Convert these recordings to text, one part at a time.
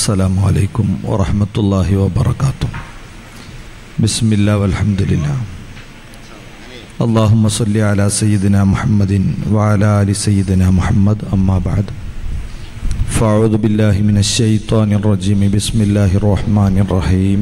السلام عليكم ورحمة الله وبركاته بسم الله والحمد لله اللهم صل على سيدنا محمد وعلى آل سيدنا محمد أما بعد فأعوذ بالله من الشيطان الرجيم بسم الله الرحمن الرحيم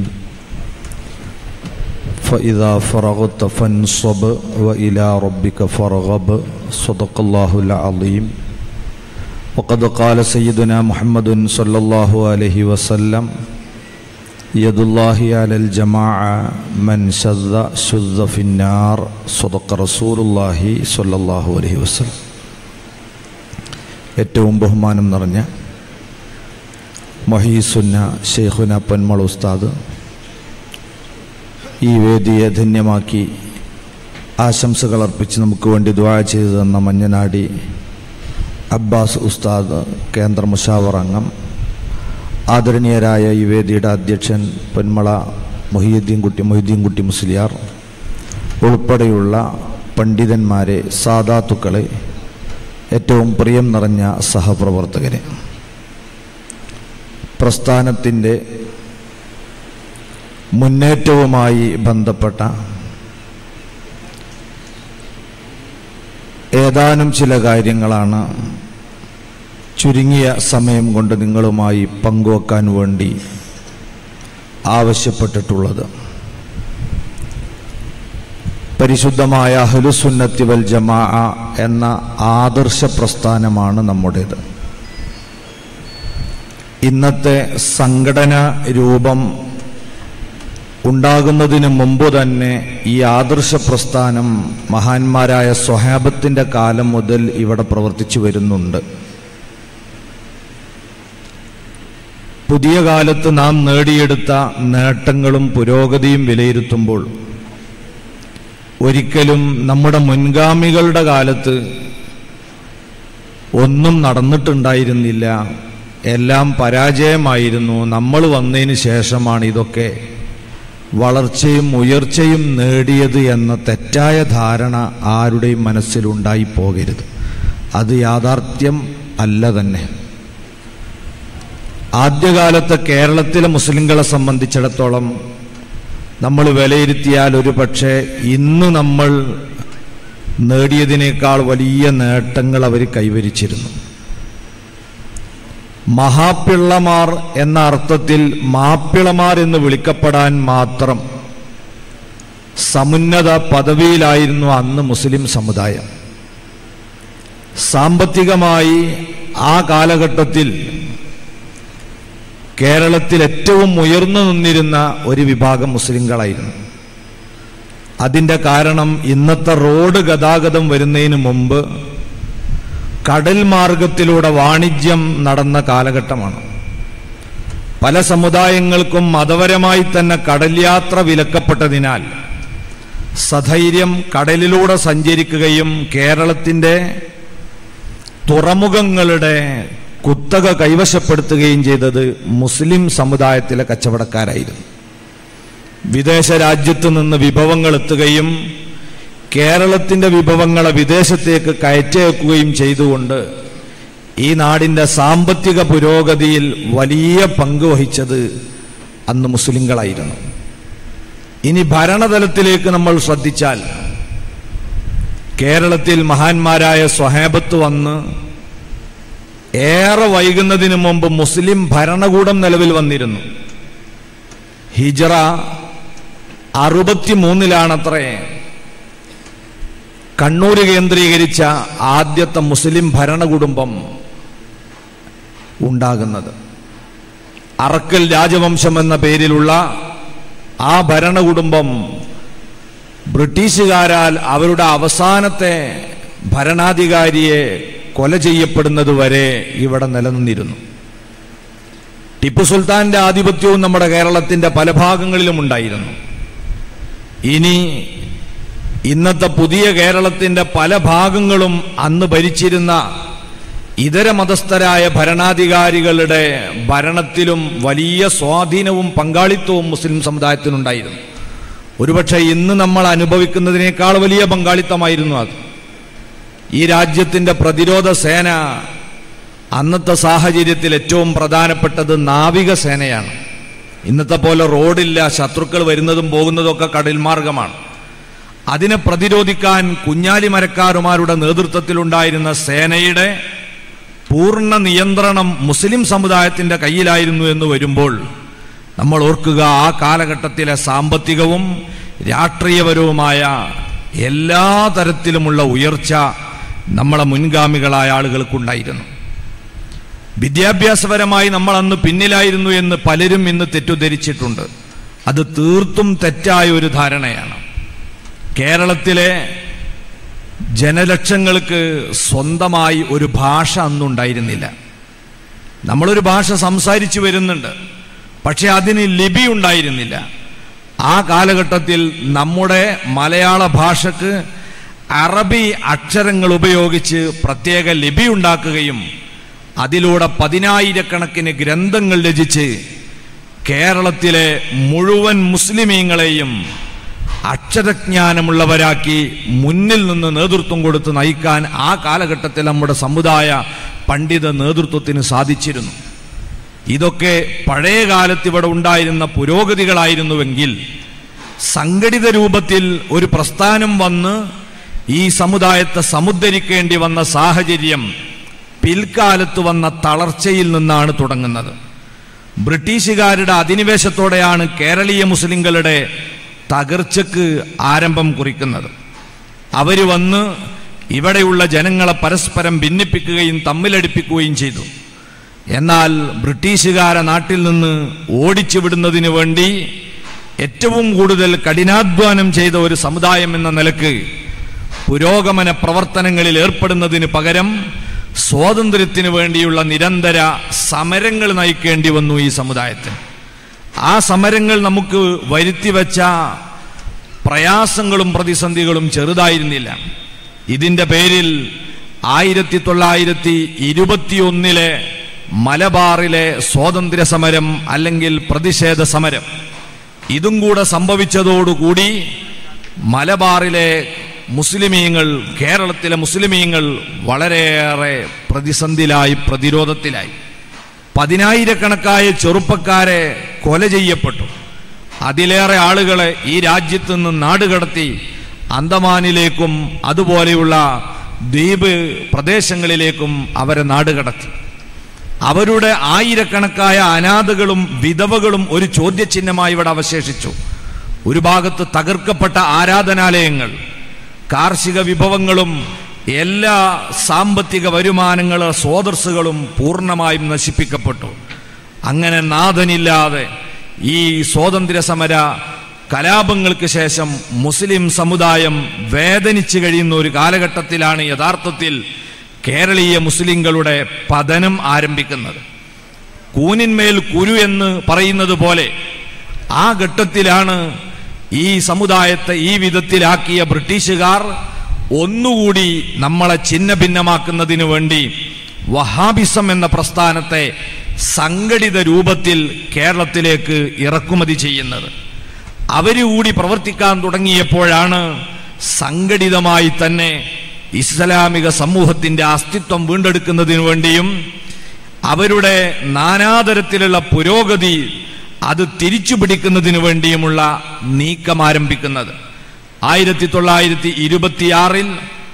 فإذا فرغت فانصب وإلى ربك فارغب صدق الله العظيم وقد قال سيدنا محمد صلى الله عليه وسلم يد الله على الجماعة من شذ شذ في النار صدق رسول الله صلى الله عليه وسلم ഏറ്റവും ബഹുമാനം നിറഞ്ഞ മൊഹീസുന്ന ഷെയ്ഖുന പൊന്മൾ ഉസ്താദ് ഈ വേദിയെ ധന്യമാക്കി ആശംസകൾ അർപ്പിച്ച് നമുക്ക് വേണ്ടി ദ്വാ ചെയ്തു തന്ന മഞ്ഞനാടി അബ്ബാസ് ഉസ്താദ് കേന്ദ്ര മുഷാവർ അംഗം ആദരണീയരായ ഈ വേദിയുടെ അധ്യക്ഷൻ പൊന്മള മൊഹീദ്ദീൻ കുട്ടി മൊഹീദ്ദീൻ കുട്ടി മുസ്ലിയാർ ഉൾപ്പെടെയുള്ള പണ്ഡിതന്മാരെ സാദാത്തുക്കളെ ഏറ്റവും പ്രിയം നിറഞ്ഞ സഹപ്രവർത്തകരെ പ്രസ്ഥാനത്തിൻ്റെ മുന്നേറ്റവുമായി ബന്ധപ്പെട്ട ഏതാനും ചില കാര്യങ്ങളാണ് ചുരുങ്ങിയ സമയം കൊണ്ട് നിങ്ങളുമായി പങ്കുവെക്കാൻ വേണ്ടി ആവശ്യപ്പെട്ടിട്ടുള്ളത് പരിശുദ്ധമായ അഹ്ലുസുന്നത്തി വൽ ജമാ എന്ന ആദർശ പ്രസ്ഥാനമാണ് നമ്മുടേത് ഇന്നത്തെ സംഘടന രൂപം ഉണ്ടാകുന്നതിന് മുമ്പ് തന്നെ ഈ ആദർശ പ്രസ്ഥാനം മഹാന്മാരായ സ്വഹാബത്തിൻ്റെ കാലം മുതൽ ഇവിടെ പ്രവർത്തിച്ചു വരുന്നുണ്ട് പുതിയ കാലത്ത് നാം നേടിയെടുത്ത നേട്ടങ്ങളും പുരോഗതിയും വിലയിരുത്തുമ്പോൾ ഒരിക്കലും നമ്മുടെ മുൻഗാമികളുടെ കാലത്ത് ഒന്നും നടന്നിട്ടുണ്ടായിരുന്നില്ല എല്ലാം പരാജയമായിരുന്നു നമ്മൾ വന്നതിന് ശേഷമാണ് ഇതൊക്കെ വളർച്ചയും ഉയർച്ചയും നേടിയത് എന്ന തെറ്റായ ധാരണ ആരുടെയും മനസ്സിലുണ്ടായി പോകരുത് അത് യാഥാർത്ഥ്യം അല്ല തന്നെ ആദ്യകാലത്തെ കേരളത്തിലെ മുസ്ലിങ്ങളെ സംബന്ധിച്ചിടത്തോളം നമ്മൾ വിലയിരുത്തിയാൽ ഒരു പക്ഷേ ഇന്ന് നമ്മൾ നേടിയതിനേക്കാൾ വലിയ നേട്ടങ്ങൾ അവർ കൈവരിച്ചിരുന്നു മഹാപ്പിള്ളമാർ എന്ന അർത്ഥത്തിൽ മാപ്പിളമാർ എന്ന് വിളിക്കപ്പെടാൻ മാത്രം സമുന്നത പദവിയിലായിരുന്നു അന്ന് മുസ്ലിം സമുദായം സാമ്പത്തികമായി ആ കാലഘട്ടത്തിൽ കേരളത്തിൽ ഏറ്റവും ഉയർന്നു നിന്നിരുന്ന ഒരു വിഭാഗം മുസ്ലിങ്ങളായിരുന്നു അതിൻ്റെ കാരണം ഇന്നത്തെ റോഡ് ഗതാഗതം വരുന്നതിന് മുമ്പ് കടൽ മാർഗത്തിലൂടെ വാണിജ്യം നടന്ന കാലഘട്ടമാണ് പല സമുദായങ്ങൾക്കും മതപരമായി തന്നെ കടൽ യാത്ര വിലക്കപ്പെട്ടതിനാൽ സധൈര്യം കടലിലൂടെ സഞ്ചരിക്കുകയും കേരളത്തിൻ്റെ തുറമുഖങ്ങളുടെ കുത്തക കൈവശപ്പെടുത്തുകയും ചെയ്തത് മുസ്ലിം സമുദായത്തിലെ കച്ചവടക്കാരായിരുന്നു വിദേശ രാജ്യത്ത് നിന്ന് വിഭവങ്ങൾ എത്തുകയും കേരളത്തിൻ്റെ വിഭവങ്ങളെ വിദേശത്തേക്ക് കയറ്റേക്കുകയും ചെയ്തുകൊണ്ട് ഈ നാടിൻ്റെ സാമ്പത്തിക പുരോഗതിയിൽ വലിയ പങ്ക് വഹിച്ചത് അന്ന് മുസ്ലിങ്ങളായിരുന്നു ഇനി ഭരണതലത്തിലേക്ക് നമ്മൾ ശ്രദ്ധിച്ചാൽ കേരളത്തിൽ മഹാന്മാരായ സ്വഹേബത്ത് വന്ന് ഏറെ വൈകുന്നതിന് മുമ്പ് മുസ്ലിം ഭരണകൂടം നിലവിൽ വന്നിരുന്നു ഹിജറ അറുപത്തിമൂന്നിലാണത്രേ കണ്ണൂർ കേന്ദ്രീകരിച്ച ആദ്യത്തെ മുസ്ലിം ഭരണകുടുംബം ഉണ്ടാകുന്നത് അറക്കൽ രാജവംശം എന്ന പേരിലുള്ള ആ ഭരണകുടുംബം ബ്രിട്ടീഷുകാരാൽ അവരുടെ അവസാനത്തെ ഭരണാധികാരിയെ കൊല ചെയ്യപ്പെടുന്നത് വരെ ഇവിടെ നിലനിന്നിരുന്നു ടിപ്പു സുൽത്താന്റെ ആധിപത്യവും നമ്മുടെ കേരളത്തിന്റെ പല ഭാഗങ്ങളിലും ഉണ്ടായിരുന്നു ഇനി ഇന്നത്തെ പുതിയ കേരളത്തിന്റെ പല ഭാഗങ്ങളും അന്ന് ഭരിച്ചിരുന്ന ഇതര മതസ്ഥരായ ഭരണാധികാരികളുടെ ഭരണത്തിലും വലിയ സ്വാധീനവും പങ്കാളിത്തവും മുസ്ലിം സമുദായത്തിനുണ്ടായിരുന്നു ഒരുപക്ഷെ ഇന്ന് നമ്മൾ അനുഭവിക്കുന്നതിനേക്കാൾ വലിയ പങ്കാളിത്തമായിരുന്നു അത് ഈ രാജ്യത്തിൻ്റെ പ്രതിരോധ സേന അന്നത്തെ സാഹചര്യത്തിൽ ഏറ്റവും പ്രധാനപ്പെട്ടത് നാവികസേനയാണ് ഇന്നത്തെ പോലെ റോഡില്ല ശത്രുക്കൾ വരുന്നതും പോകുന്നതും ഒക്കെ കടൽ മാർഗമാണ് അതിനെ പ്രതിരോധിക്കാൻ കുഞ്ഞാലി മരക്കാരുമാരുടെ നേതൃത്വത്തിലുണ്ടായിരുന്ന സേനയുടെ പൂർണ്ണ നിയന്ത്രണം മുസ്ലിം സമുദായത്തിന്റെ കയ്യിലായിരുന്നു എന്ന് വരുമ്പോൾ നമ്മൾ ഓർക്കുക ആ കാലഘട്ടത്തിലെ സാമ്പത്തികവും രാഷ്ട്രീയപരവുമായ എല്ലാ തരത്തിലുമുള്ള ഉയർച്ച നമ്മളെ മുൻഗാമികളായ ആളുകൾക്കുണ്ടായിരുന്നു വിദ്യാഭ്യാസപരമായി നമ്മൾ അന്ന് പിന്നിലായിരുന്നു എന്ന് പലരും ഇന്ന് തെറ്റിദ്ധരിച്ചിട്ടുണ്ട് അത് തീർത്തും തെറ്റായ ഒരു ധാരണയാണ് കേരളത്തിലെ ജനലക്ഷങ്ങൾക്ക് സ്വന്തമായി ഒരു ഭാഷ അന്നുണ്ടായിരുന്നില്ല നമ്മളൊരു ഭാഷ സംസാരിച്ചു വരുന്നുണ്ട് പക്ഷെ അതിന് ലിപി ഉണ്ടായിരുന്നില്ല ആ കാലഘട്ടത്തിൽ നമ്മുടെ മലയാള ഭാഷക്ക് അറബി അക്ഷരങ്ങൾ ഉപയോഗിച്ച് പ്രത്യേക ലിപി ഉണ്ടാക്കുകയും അതിലൂടെ പതിനായിരക്കണക്കിന് ഗ്രന്ഥങ്ങൾ രചിച്ച് കേരളത്തിലെ മുഴുവൻ മുസ്ലിമീങ്ങളെയും അക്ഷരജ്ഞാനമുള്ളവരാക്കി മുന്നിൽ നിന്ന് നേതൃത്വം കൊടുത്ത് നയിക്കാൻ ആ കാലഘട്ടത്തിൽ നമ്മുടെ സമുദായ പണ്ഡിത നേതൃത്വത്തിന് സാധിച്ചിരുന്നു ഇതൊക്കെ പഴയ കാലത്ത് ഇവിടെ ഉണ്ടായിരുന്ന പുരോഗതികളായിരുന്നുവെങ്കിൽ സംഘടിത രൂപത്തിൽ ഒരു പ്രസ്ഥാനം വന്ന് ഈ സമുദായത്തെ സമുദ്ധരിക്കേണ്ടി വന്ന സാഹചര്യം പിൽക്കാലത്ത് വന്ന തളർച്ചയിൽ നിന്നാണ് തുടങ്ങുന്നത് ബ്രിട്ടീഷുകാരുടെ അധിനിവേശത്തോടെയാണ് കേരളീയ മുസ്ലിങ്ങളുടെ തകർച്ചക്ക് ആരംഭം കുറിക്കുന്നത് അവർ വന്ന് ഇവിടെയുള്ള ജനങ്ങളെ പരസ്പരം ഭിന്നിപ്പിക്കുകയും തമ്മിലടിപ്പിക്കുകയും ചെയ്തു എന്നാൽ ബ്രിട്ടീഷുകാരെ നാട്ടിൽ നിന്ന് ഓടിച്ചു വിടുന്നതിന് വേണ്ടി ഏറ്റവും കൂടുതൽ കഠിനാധ്വാനം ചെയ്ത ഒരു സമുദായം എന്ന നിലക്ക് പുരോഗമന പ്രവർത്തനങ്ങളിൽ ഏർപ്പെടുന്നതിന് പകരം സ്വാതന്ത്ര്യത്തിന് വേണ്ടിയുള്ള നിരന്തര സമരങ്ങൾ നയിക്കേണ്ടി വന്നു ഈ സമുദായത്തിന് ആ സമരങ്ങൾ നമുക്ക് വരുത്തിവെച്ച പ്രയാസങ്ങളും പ്രതിസന്ധികളും ചെറുതായിരുന്നില്ല ഇതിന്റെ പേരിൽ ആയിരത്തി തൊള്ളായിരത്തി ഇരുപത്തിയൊന്നിലെ മലബാറിലെ സ്വാതന്ത്ര്യ സമരം അല്ലെങ്കിൽ പ്രതിഷേധ സമരം ഇതും കൂടെ സംഭവിച്ചതോടുകൂടി മലബാറിലെ മുസ്ലിമീങ്ങൾ കേരളത്തിലെ മുസ്ലിമീങ്ങൾ വളരെയേറെ പ്രതിസന്ധിയിലായി പ്രതിരോധത്തിലായി പതിനായിരക്കണക്കായ ചെറുപ്പക്കാരെ കൊല ചെയ്യപ്പെട്ടു അതിലേറെ ആളുകളെ ഈ രാജ്യത്ത് നിന്ന് നാടുകടത്തി അന്തമാനിലേക്കും അതുപോലെയുള്ള ദ്വീപ് പ്രദേശങ്ങളിലേക്കും അവരെ നാടുകടത്തി അവരുടെ ആയിരക്കണക്കായ അനാഥകളും വിധവകളും ഒരു ചോദ്യചിഹ്നമായി ഇവിടെ അവശേഷിച്ചു ഒരു ഭാഗത്ത് തകർക്കപ്പെട്ട ആരാധനാലയങ്ങൾ കാർഷിക വിഭവങ്ങളും എല്ലാ സാമ്പത്തിക വരുമാനങ്ങൾ സ്രോതസ്സുകളും പൂർണ്ണമായും നശിപ്പിക്കപ്പെട്ടു അങ്ങനെ നാഥനില്ലാതെ ഈ സ്വാതന്ത്ര്യ സമര കലാപങ്ങൾക്ക് ശേഷം മുസ്ലിം സമുദായം വേദനിച്ചു കഴിയുന്ന ഒരു കാലഘട്ടത്തിലാണ് യഥാർത്ഥത്തിൽ കേരളീയ മുസ്ലിങ്ങളുടെ പതനം ആരംഭിക്കുന്നത് കൂനിന്മേൽ കുരു എന്ന് പറയുന്നത് പോലെ ആ ഘട്ടത്തിലാണ് ഈ സമുദായത്തെ ഈ വിധത്തിലാക്കിയ ബ്രിട്ടീഷുകാർ ഒന്നുകൂടി നമ്മളെ ഛിന്ന ഭിന്നമാക്കുന്നതിന് വേണ്ടി വഹാബിസം എന്ന പ്രസ്ഥാനത്തെ സംഘടിത രൂപത്തിൽ കേരളത്തിലേക്ക് ഇറക്കുമതി ചെയ്യുന്നത് അവര് കൂടി പ്രവർത്തിക്കാൻ തുടങ്ങിയപ്പോഴാണ് സംഘടിതമായി തന്നെ ഇസ്ലാമിക സമൂഹത്തിന്റെ അസ്തിത്വം വീണ്ടെടുക്കുന്നതിനു വേണ്ടിയും അവരുടെ നാനാതരത്തിലുള്ള പുരോഗതി അത് തിരിച്ചു പിടിക്കുന്നതിനു വേണ്ടിയുമുള്ള നീക്കം ആരംഭിക്കുന്നത് ആയിരത്തി തൊള്ളായിരത്തി ഇരുപത്തിയാറിൽ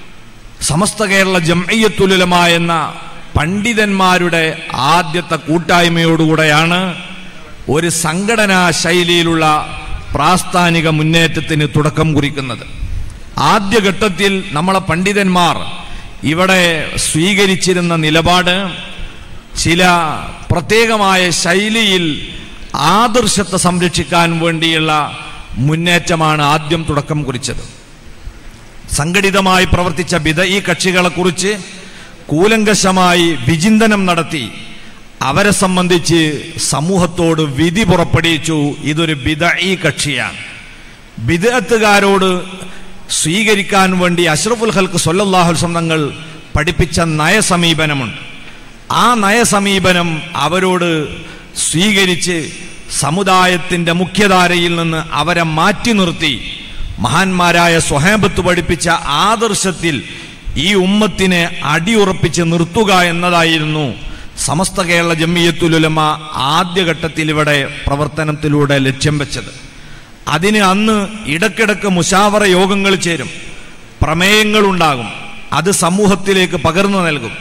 സമസ്ത കേരള ജംഅയ്യത്തുലമ എന്ന പണ്ഡിതന്മാരുടെ ആദ്യത്തെ കൂട്ടായ്മയോടുകൂടെയാണ് ഒരു സംഘടനാ ശൈലിയിലുള്ള പ്രാസ്ഥാനിക മുന്നേറ്റത്തിന് തുടക്കം കുറിക്കുന്നത് ആദ്യഘട്ടത്തിൽ നമ്മളെ പണ്ഡിതന്മാർ ഇവിടെ സ്വീകരിച്ചിരുന്ന നിലപാട് ചില പ്രത്യേകമായ ശൈലിയിൽ ആദർശത്തെ സംരക്ഷിക്കാൻ വേണ്ടിയുള്ള മുന്നേറ്റമാണ് ആദ്യം തുടക്കം കുറിച്ചത് സംഘടിതമായി പ്രവർത്തിച്ച ബിദ ഈ കക്ഷികളെക്കുറിച്ച് കൂലങ്കശമായി വിചിന്തനം നടത്തി അവരെ സംബന്ധിച്ച് സമൂഹത്തോട് വിധി പുറപ്പെടുവിച്ചു ഇതൊരു ബിദ ഈ കക്ഷിയാണ് ബിദത്തുകാരോട് സ്വീകരിക്കാൻ വേണ്ടി അഷ്റഫുൽ ഹൽക്ക് സൊല്ലാഹുൽ തങ്ങൾ പഠിപ്പിച്ച നയസമീപനമുണ്ട് ആ നയസമീപനം അവരോട് സ്വീകരിച്ച് സമുദായത്തിന്റെ മുഖ്യധാരയിൽ നിന്ന് അവരെ മാറ്റി നിർത്തി മഹാന്മാരായ സ്വഹേബത്ത് പഠിപ്പിച്ച ആദർശത്തിൽ ഈ ഉമ്മത്തിനെ അടിയുറപ്പിച്ച് നിർത്തുക എന്നതായിരുന്നു സമസ്ത കേരള ജമ്മിയത്തുലുലമ ആദ്യഘട്ടത്തിൽ ഇവിടെ പ്രവർത്തനത്തിലൂടെ ലക്ഷ്യം വെച്ചത് അതിന് അന്ന് ഇടക്കിടക്ക് മുഷാവറ യോഗങ്ങൾ ചേരും പ്രമേയങ്ങളുണ്ടാകും അത് സമൂഹത്തിലേക്ക് പകർന്നു നൽകും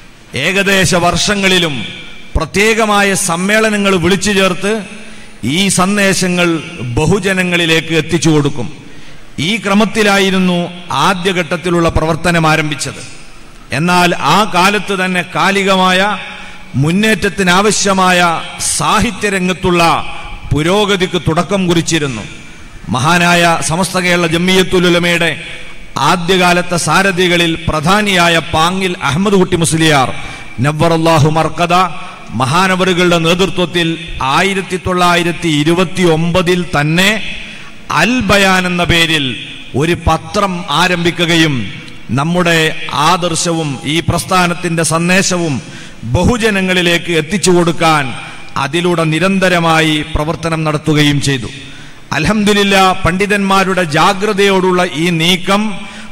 ഏകദേശ വർഷങ്ങളിലും പ്രത്യേകമായ സമ്മേളനങ്ങൾ വിളിച്ചു ചേർത്ത് ഈ സന്ദേശങ്ങൾ ബഹുജനങ്ങളിലേക്ക് എത്തിച്ചു കൊടുക്കും ഈ ക്രമത്തിലായിരുന്നു ആദ്യഘട്ടത്തിലുള്ള പ്രവർത്തനം ആരംഭിച്ചത് എന്നാൽ ആ കാലത്ത് തന്നെ കാലികമായ മുന്നേറ്റത്തിനാവശ്യമായ സാഹിത്യരംഗത്തുള്ള പുരോഗതിക്ക് തുടക്കം കുറിച്ചിരുന്നു മഹാനായ സമസ്ത കേരള ജമ്മിയത്തുലുലമയുടെ ആദ്യകാലത്തെ സാരഥികളിൽ പ്രധാനിയായ പാങ്ങിൽ അഹമ്മദ് കുട്ടി മുസ്ലിയാർ നവ്വറല്ലാഹു മർക്കദ മഹാനവറുകളുടെ നേതൃത്വത്തിൽ ആയിരത്തി തൊള്ളായിരത്തി ഇരുപത്തി ഒമ്പതിൽ തന്നെ അൽ ബയാൻ എന്ന പേരിൽ ഒരു പത്രം ആരംഭിക്കുകയും നമ്മുടെ ആദർശവും ഈ പ്രസ്ഥാനത്തിന്റെ സന്ദേശവും ബഹുജനങ്ങളിലേക്ക് എത്തിച്ചു കൊടുക്കാൻ അതിലൂടെ നിരന്തരമായി പ്രവർത്തനം നടത്തുകയും ചെയ്തു അലഹമില്ല പണ്ഡിതന്മാരുടെ ജാഗ്രതയോടുള്ള ഈ നീക്കം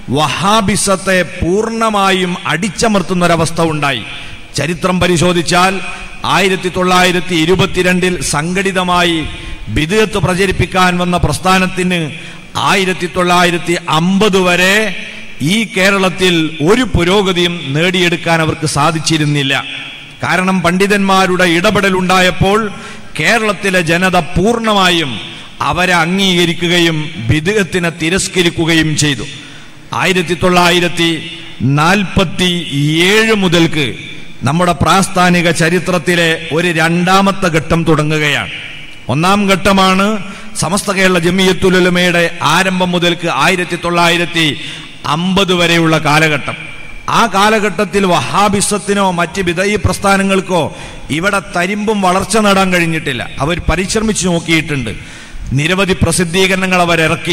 വഹാബിസത്തെ പൂർണ്ണമായും അടിച്ചമർത്തുന്ന ഒരവസ്ഥ ഉണ്ടായി ചരിത്രം പരിശോധിച്ചാൽ ആയിരത്തി തൊള്ളായിരത്തി ഇരുപത്തിരണ്ടിൽ സംഘടിതമായി ബിദത്ത് പ്രചരിപ്പിക്കാൻ വന്ന പ്രസ്ഥാനത്തിന് ആയിരത്തി തൊള്ളായിരത്തി അമ്പത് വരെ ഈ കേരളത്തിൽ ഒരു പുരോഗതിയും നേടിയെടുക്കാൻ അവർക്ക് സാധിച്ചിരുന്നില്ല കാരണം പണ്ഡിതന്മാരുടെ ഇടപെടൽ ഉണ്ടായപ്പോൾ കേരളത്തിലെ ജനത പൂർണ്ണമായും അവരെ അംഗീകരിക്കുകയും ബിദത്തിനെ തിരസ്കരിക്കുകയും ചെയ്തു ആയിരത്തി തൊള്ളായിരത്തി നാൽപ്പത്തി ഏഴ് മുതൽക്ക് നമ്മുടെ പ്രാസ്ഥാനിക ചരിത്രത്തിലെ ഒരു രണ്ടാമത്തെ ഘട്ടം തുടങ്ങുകയാണ് ഒന്നാം ഘട്ടമാണ് സമസ്ത കേരള ജമിയത്തുലുലമയുടെ ആരംഭം മുതൽക്ക് ആയിരത്തി തൊള്ളായിരത്തി അമ്പത് വരെയുള്ള കാലഘട്ടം ആ കാലഘട്ടത്തിൽ വഹാബിസത്തിനോ മറ്റ് വിധയി പ്രസ്ഥാനങ്ങൾക്കോ ഇവിടെ തരിമ്പും വളർച്ച നേടാൻ കഴിഞ്ഞിട്ടില്ല അവർ പരിശ്രമിച്ചു നോക്കിയിട്ടുണ്ട് നിരവധി പ്രസിദ്ധീകരണങ്ങൾ അവരിറക്കി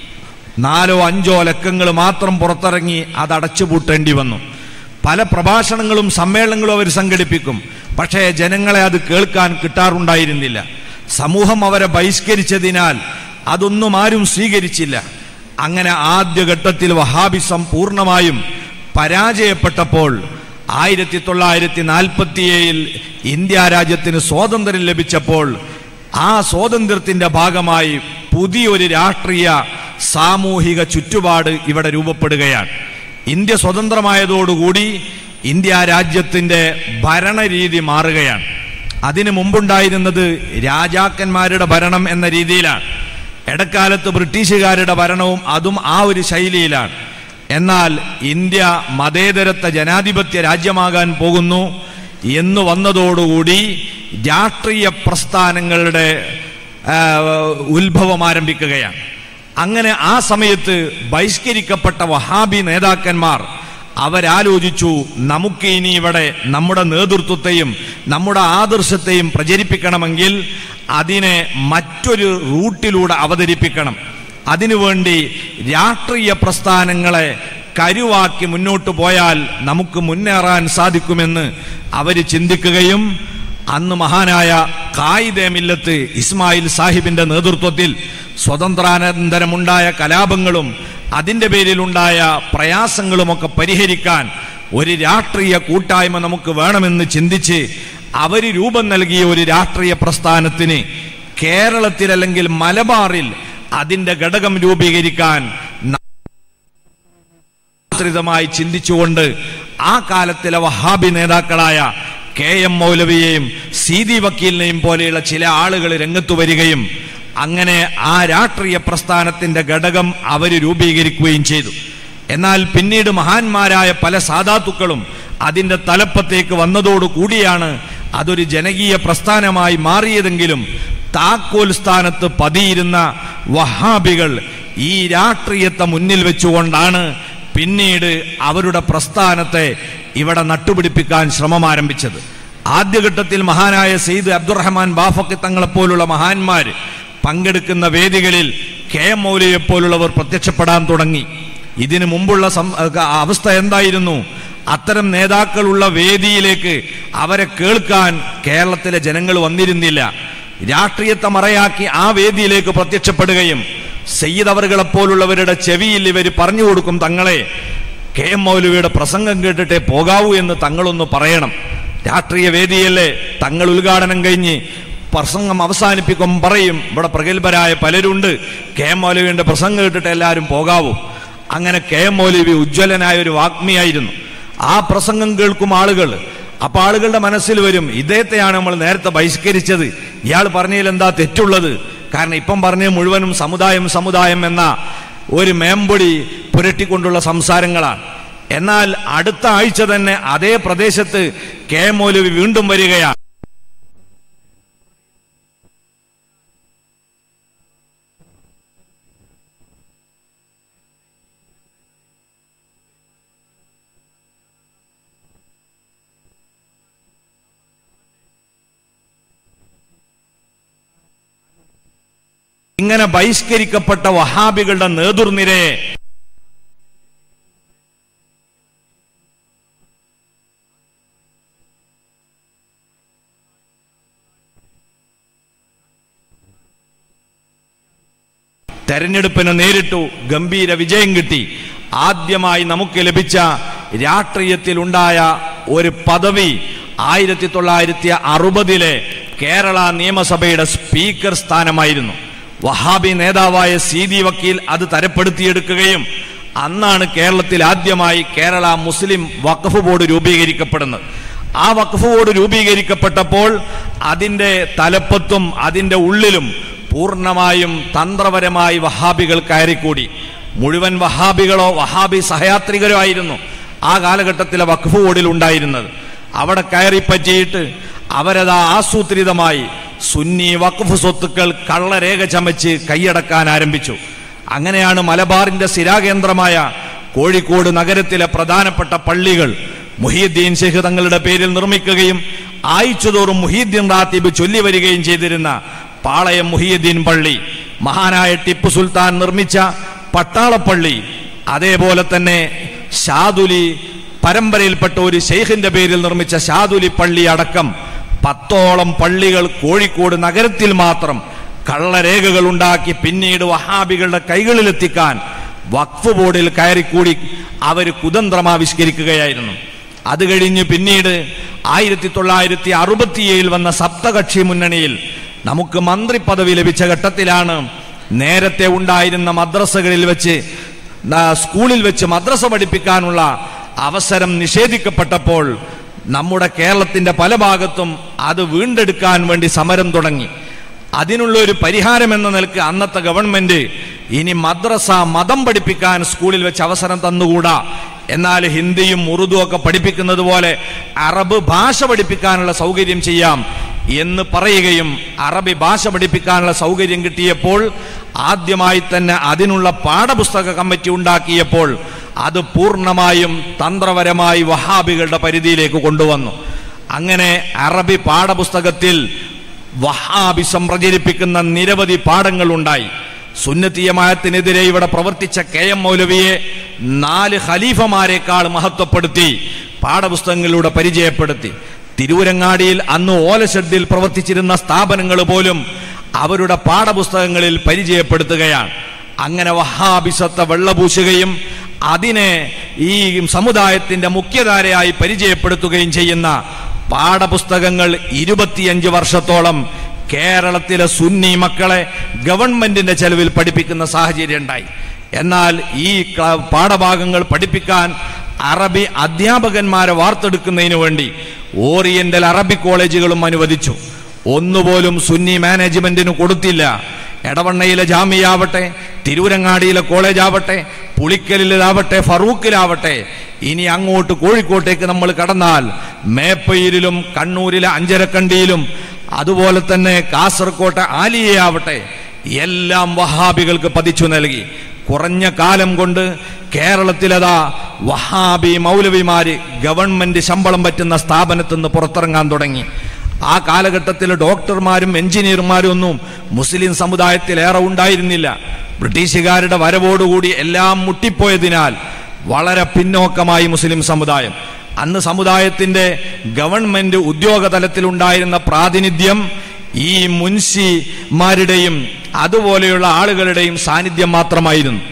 നാലോ അഞ്ചോ ലക്കങ്ങൾ മാത്രം പുറത്തിറങ്ങി അത് അടച്ചുപൂട്ടേണ്ടി വന്നു പല പ്രഭാഷണങ്ങളും സമ്മേളനങ്ങളും അവർ സംഘടിപ്പിക്കും പക്ഷേ ജനങ്ങളെ അത് കേൾക്കാൻ കിട്ടാറുണ്ടായിരുന്നില്ല സമൂഹം അവരെ ബഹിഷ്കരിച്ചതിനാൽ അതൊന്നും ആരും സ്വീകരിച്ചില്ല അങ്ങനെ ആദ്യഘട്ടത്തിൽ വഹാബിസം പൂർണ്ണമായും പരാജയപ്പെട്ടപ്പോൾ ആയിരത്തി തൊള്ളായിരത്തി നാൽപ്പത്തിയേഴിൽ ഇന്ത്യ രാജ്യത്തിന് സ്വാതന്ത്ര്യം ലഭിച്ചപ്പോൾ ആ സ്വാതന്ത്ര്യത്തിന്റെ ഭാഗമായി പുതിയൊരു രാഷ്ട്രീയ സാമൂഹിക ചുറ്റുപാട് ഇവിടെ രൂപപ്പെടുകയാണ് ഇന്ത്യ സ്വതന്ത്രമായതോടുകൂടി ഇന്ത്യ രാജ്യത്തിന്റെ ഭരണരീതി മാറുകയാണ് അതിനു മുമ്പുണ്ടായിരുന്നത് രാജാക്കന്മാരുടെ ഭരണം എന്ന രീതിയിലാണ് ഇടക്കാലത്ത് ബ്രിട്ടീഷുകാരുടെ ഭരണവും അതും ആ ഒരു ശൈലിയിലാണ് എന്നാൽ ഇന്ത്യ മതേതരത്വ ജനാധിപത്യ രാജ്യമാകാൻ പോകുന്നു എന്ന് വന്നതോടുകൂടി രാഷ്ട്രീയ പ്രസ്ഥാനങ്ങളുടെ ആ, ഉത്ഭവം ആരംഭിക്കുകയാണ് അങ്ങനെ ആ സമയത്ത് ബഹിഷ്കരിക്കപ്പെട്ട വഹാബി നേതാക്കന്മാർ അവരാലോചിച്ചു നമുക്ക് ഇനി ഇവിടെ നമ്മുടെ നേതൃത്വത്തെയും നമ്മുടെ ആദർശത്തെയും പ്രചരിപ്പിക്കണമെങ്കിൽ അതിനെ മറ്റൊരു റൂട്ടിലൂടെ അവതരിപ്പിക്കണം അതിനുവേണ്ടി രാഷ്ട്രീയ പ്രസ്ഥാനങ്ങളെ കരുവാക്കി മുന്നോട്ട് പോയാൽ നമുക്ക് മുന്നേറാൻ സാധിക്കുമെന്ന് അവർ ചിന്തിക്കുകയും അന്ന് മഹാനായ കായിദേ മില്ലത്ത് ഇസ്മായിൽ സാഹിബിന്റെ നേതൃത്വത്തിൽ സ്വതന്ത്രാനന്തരമുണ്ടായ കലാപങ്ങളും അതിന്റെ പേരിലുണ്ടായ പ്രയാസങ്ങളുമൊക്കെ പരിഹരിക്കാൻ ഒരു രാഷ്ട്രീയ കൂട്ടായ്മ നമുക്ക് വേണമെന്ന് ചിന്തിച്ച് അവര് രൂപം നൽകിയ ഒരു രാഷ്ട്രീയ പ്രസ്ഥാനത്തിന് കേരളത്തിൽ അല്ലെങ്കിൽ മലബാറിൽ അതിന്റെ ഘടകം രൂപീകരിക്കാൻ ആശ്രിതമായി ചിന്തിച്ചുകൊണ്ട് ആ കാലത്തിലെ വഹാബി നേതാക്കളായ കെ എം മൗലവിയെയും സീതി വക്കീലിനെയും പോലെയുള്ള ചില ആളുകൾ രംഗത്തു വരികയും അങ്ങനെ ആ രാഷ്ട്രീയ പ്രസ്ഥാനത്തിന്റെ ഘടകം അവർ രൂപീകരിക്കുകയും ചെയ്തു എന്നാൽ പിന്നീട് മഹാന്മാരായ പല സാധാത്തുക്കളും അതിന്റെ തലപ്പത്തേക്ക് വന്നതോടു കൂടിയാണ് അതൊരു ജനകീയ പ്രസ്ഥാനമായി മാറിയതെങ്കിലും താക്കോൽ സ്ഥാനത്ത് പതിയിരുന്ന വഹാബികൾ ഈ രാഷ്ട്രീയത്തെ മുന്നിൽ വെച്ചുകൊണ്ടാണ് പിന്നീട് അവരുടെ പ്രസ്ഥാനത്തെ ഇവിടെ നട്ടുപിടിപ്പിക്കാൻ ശ്രമം ആരംഭിച്ചത് ആദ്യഘട്ടത്തിൽ മഹാനായ സെയ്ദ് അബ്ദുറഹ്മാൻ ബാഫക്കി തങ്ങളെപ്പോലുള്ള മഹാന്മാർ പങ്കെടുക്കുന്ന വേദികളിൽ കെ എം മൗലിയെ പോലുള്ളവർ പ്രത്യക്ഷപ്പെടാൻ തുടങ്ങി ഇതിനു മുമ്പുള്ള സം- അവസ്ഥ എന്തായിരുന്നു അത്തരം നേതാക്കളുള്ള വേദിയിലേക്ക് അവരെ കേൾക്കാൻ കേരളത്തിലെ ജനങ്ങൾ വന്നിരുന്നില്ല രാഷ്ട്രീയത്തെ മറയാക്കി ആ വേദിയിലേക്ക് പ്രത്യക്ഷപ്പെടുകയും സയ്യിദ് അവറുകളെ പോലുള്ളവരുടെ ചെവിയിൽ ഇവർ പറഞ്ഞു കൊടുക്കും തങ്ങളെ കെ എം മൗലവിയുടെ പ്രസംഗം കേട്ടിട്ടേ പോകാവൂ എന്ന് തങ്ങളൊന്ന് പറയണം രാഷ്ട്രീയ വേദിയല്ലേ തങ്ങൾ ഉദ്ഘാടനം കഴിഞ്ഞ് പ്രസംഗം അവസാനിപ്പിക്കും പറയും ഇവിടെ പ്രഗത്ഭരായ പലരുണ്ട് കെ എം മൗലവിയുടെ പ്രസംഗം കേട്ടിട്ട് എല്ലാവരും പോകാവൂ അങ്ങനെ കെ എം മൗലവി ഉജ്ജ്വലനായ ഒരു വാഗ്മിയായിരുന്നു ആ പ്രസംഗം കേൾക്കും ആളുകൾ അപ്പൊ ആളുകളുടെ മനസ്സിൽ വരും ഇദ്ദേഹത്തെയാണ് നമ്മൾ നേരത്തെ ബഹിഷ്കരിച്ചത് ഇയാൾ പറഞ്ഞതിൽ എന്താ തെറ്റുള്ളത് കാരണം ഇപ്പം പറഞ്ഞ മുഴുവനും സമുദായം സമുദായം എന്ന ഒരു മേമ്പൊടി പുരട്ടിക്കൊണ്ടുള്ള സംസാരങ്ങളാണ് എന്നാൽ അടുത്ത ആഴ്ച തന്നെ അതേ പ്രദേശത്ത് കെ എം മൗലവി വീണ്ടും വരികയാണ് ഇങ്ങനെ ബഹിഷ്കരിക്കപ്പെട്ട വഹാബികളുടെ നേതൃനിരയെ തെരഞ്ഞെടുപ്പിന് നേരിട്ടു ഗംഭീര വിജയം കിട്ടി ആദ്യമായി നമുക്ക് ലഭിച്ച രാഷ്ട്രീയത്തിൽ ഉണ്ടായ ഒരു പദവി ആയിരത്തി തൊള്ളായിരത്തി അറുപതിലെ കേരള നിയമസഭയുടെ സ്പീക്കർ സ്ഥാനമായിരുന്നു വഹാബി നേതാവായ സി ദി വക്കീൽ അത് തരപ്പെടുത്തിയെടുക്കുകയും അന്നാണ് കേരളത്തിൽ ആദ്യമായി കേരള മുസ്ലിം വഖഫ് ബോർഡ് രൂപീകരിക്കപ്പെടുന്നത് ആ വഖഫ് ബോർഡ് രൂപീകരിക്കപ്പെട്ടപ്പോൾ അതിന്റെ തലപ്പത്തും അതിന്റെ ഉള്ളിലും പൂർണ്ണമായും തന്ത്രപരമായി വഹാബികൾ കയറിക്കൂടി മുഴുവൻ വഹാബികളോ വഹാബി സഹയാത്രികരോ ആയിരുന്നു ആ കാലഘട്ടത്തിലെ വഖഫ് ബോർഡിൽ ഉണ്ടായിരുന്നത് അവിടെ കയറി പറ്റിയിട്ട് അവരതാ ആസൂത്രിതമായി സുന്നി വഖഫ് സ്വത്തുക്കൾ കള്ളരേഖ ചമച്ച് കൈയടക്കാൻ ആരംഭിച്ചു അങ്ങനെയാണ് മലബാറിന്റെ സ്ഥിരാകേന്ദ്രമായ കോഴിക്കോട് നഗരത്തിലെ പ്രധാനപ്പെട്ട പള്ളികൾ മുഹീദ്ദീൻ ശേഖ് തങ്ങളുടെ പേരിൽ നിർമ്മിക്കുകയും ആഴ്ചതോറും മുഹീദ്ദീൻ റാത്തീബ് ചൊല്ലി വരികയും ചെയ്തിരുന്ന പാളയം മുഹീദ്ദീൻ പള്ളി മഹാനായ ടിപ്പു സുൽത്താൻ നിർമ്മിച്ച പട്ടാളപ്പള്ളി അതേപോലെ തന്നെ ഷാദുലി പരമ്പരയിൽപ്പെട്ട ഒരു ഷെയ്ഖിന്റെ പേരിൽ നിർമ്മിച്ച ഷാദുലി പള്ളി അടക്കം പത്തോളം പള്ളികൾ കോഴിക്കോട് നഗരത്തിൽ മാത്രം കള്ളരേഖകൾ ഉണ്ടാക്കി പിന്നീട് വഹാബികളുടെ കൈകളിലെത്തിക്കാൻ വഖഫ് ബോർഡിൽ കയറിക്കൂടി അവർ കുതന്ത്രമാവിഷ്കരിക്കുകയായിരുന്നു അത് കഴിഞ്ഞ് പിന്നീട് ആയിരത്തി തൊള്ളായിരത്തി അറുപത്തിയേഴിൽ വന്ന സപ്തകക്ഷി മുന്നണിയിൽ നമുക്ക് മന്ത്രി പദവി ലഭിച്ച ഘട്ടത്തിലാണ് നേരത്തെ ഉണ്ടായിരുന്ന മദ്രസകളിൽ വെച്ച് ന- സ്കൂളിൽ വെച്ച് മദ്രസ പഠിപ്പിക്കാനുള്ള അവസരം നിഷേധിക്കപ്പെട്ടപ്പോൾ നമ്മുടെ കേരളത്തിന്റെ പല ഭാഗത്തും അത് വീണ്ടെടുക്കാൻ വേണ്ടി സമരം തുടങ്ങി അതിനുള്ള ഒരു പരിഹാരം എന്ന നിലക്ക് അന്നത്തെ ഗവൺമെന്റ് ഇനി മദ്രസ മതം പഠിപ്പിക്കാൻ സ്കൂളിൽ വെച്ച് അവസരം തന്നുകൂടാ എന്നാൽ ഹിന്ദിയും ഉറുദുവും ഒക്കെ പഠിപ്പിക്കുന്നത് പോലെ അറബ് ഭാഷ പഠിപ്പിക്കാനുള്ള സൗകര്യം ചെയ്യാം എന്ന് പറയുകയും അറബി ഭാഷ പഠിപ്പിക്കാനുള്ള സൗകര്യം കിട്ടിയപ്പോൾ ആദ്യമായി തന്നെ അതിനുള്ള പാഠപുസ്തക കമ്മിറ്റി ഉണ്ടാക്കിയപ്പോൾ അത് പൂർണ്ണമായും തന്ത്രപരമായി വഹാബികളുടെ പരിധിയിലേക്ക് കൊണ്ടുവന്നു അങ്ങനെ അറബി പാഠപുസ്തകത്തിൽ വഹാബിസം പ്രചരിപ്പിക്കുന്ന നിരവധി പാഠങ്ങൾ ഉണ്ടായി സുന്നത്തീയമായത്തിനെതിരെ ഇവിടെ പ്രവർത്തിച്ച കെ എം മൗലവിയെ നാല് ഖലീഫമാരെക്കാൾ മഹത്വപ്പെടുത്തി പാഠപുസ്തകങ്ങളിലൂടെ പരിചയപ്പെടുത്തി തിരൂരങ്ങാടിയിൽ അന്ന് ഓലഷെഡിൽ പ്രവർത്തിച്ചിരുന്ന സ്ഥാപനങ്ങൾ പോലും അവരുടെ പാഠപുസ്തകങ്ങളിൽ പരിചയപ്പെടുത്തുകയാണ് അങ്ങനെ വഹാബിസത്തെ വെള്ളപൂശുകയും അതിനെ ഈ സമുദായത്തിന്റെ മുഖ്യധാരയായി പരിചയപ്പെടുത്തുകയും ചെയ്യുന്ന പാഠപുസ്തകങ്ങൾ ഇരുപത്തിയഞ്ച് വർഷത്തോളം കേരളത്തിലെ സുന്നി മക്കളെ ഗവൺമെന്റിന്റെ ചെലവിൽ പഠിപ്പിക്കുന്ന സാഹചര്യം ഉണ്ടായി എന്നാൽ ഈ ക്ല- പാഠഭാഗങ്ങൾ പഠിപ്പിക്കാൻ അറബി അധ്യാപകന്മാരെ വാർത്തെടുക്കുന്നതിന് വേണ്ടി ഓറിയന്റൽ അറബി കോളേജുകളും അനുവദിച്ചു ഒന്നുപോലും സുന്നി മാനേജ്മെന്റിന് കൊടുത്തില്ല എടവണ്ണയിലെ ജാമ്യയാവട്ടെ തിരൂരങ്ങാടിയിലെ കോളേജ് ആവട്ടെ പുളിക്കലിലാവട്ടെ ഫറൂഖിലാവട്ടെ ഇനി അങ്ങോട്ട് കോഴിക്കോട്ടേക്ക് നമ്മൾ കടന്നാൽ മേപ്പയിലും കണ്ണൂരിലെ അഞ്ചരക്കണ്ടിയിലും അതുപോലെ തന്നെ കാസർകോട്ടെ ആലിയയാവട്ടെ എല്ലാം വഹാബികൾക്ക് പതിച്ചു നൽകി കുറഞ്ഞ കാലം കൊണ്ട് കേരളത്തിലതാ വഹാബി മൗലവിമാര് ഗവൺമെന്റ് ശമ്പളം പറ്റുന്ന സ്ഥാപനത്തിൽ നിന്ന് പുറത്തിറങ്ങാൻ തുടങ്ങി ആ കാലഘട്ടത്തിൽ ഡോക്ടർമാരും എഞ്ചിനീയർമാരും ഒന്നും മുസ്ലിം സമുദായത്തിൽ ഏറെ ഉണ്ടായിരുന്നില്ല ബ്രിട്ടീഷുകാരുടെ വരവോടുകൂടി എല്ലാം മുട്ടിപ്പോയതിനാൽ വളരെ പിന്നോക്കമായി മുസ്ലിം സമുദായം അന്ന് സമുദായത്തിന്റെ ഗവൺമെന്റ് ഉദ്യോഗ തലത്തിലുണ്ടായിരുന്ന പ്രാതിനിധ്യം ഈ മുൻഷിമാരുടെയും അതുപോലെയുള്ള ആളുകളുടെയും സാന്നിധ്യം മാത്രമായിരുന്നു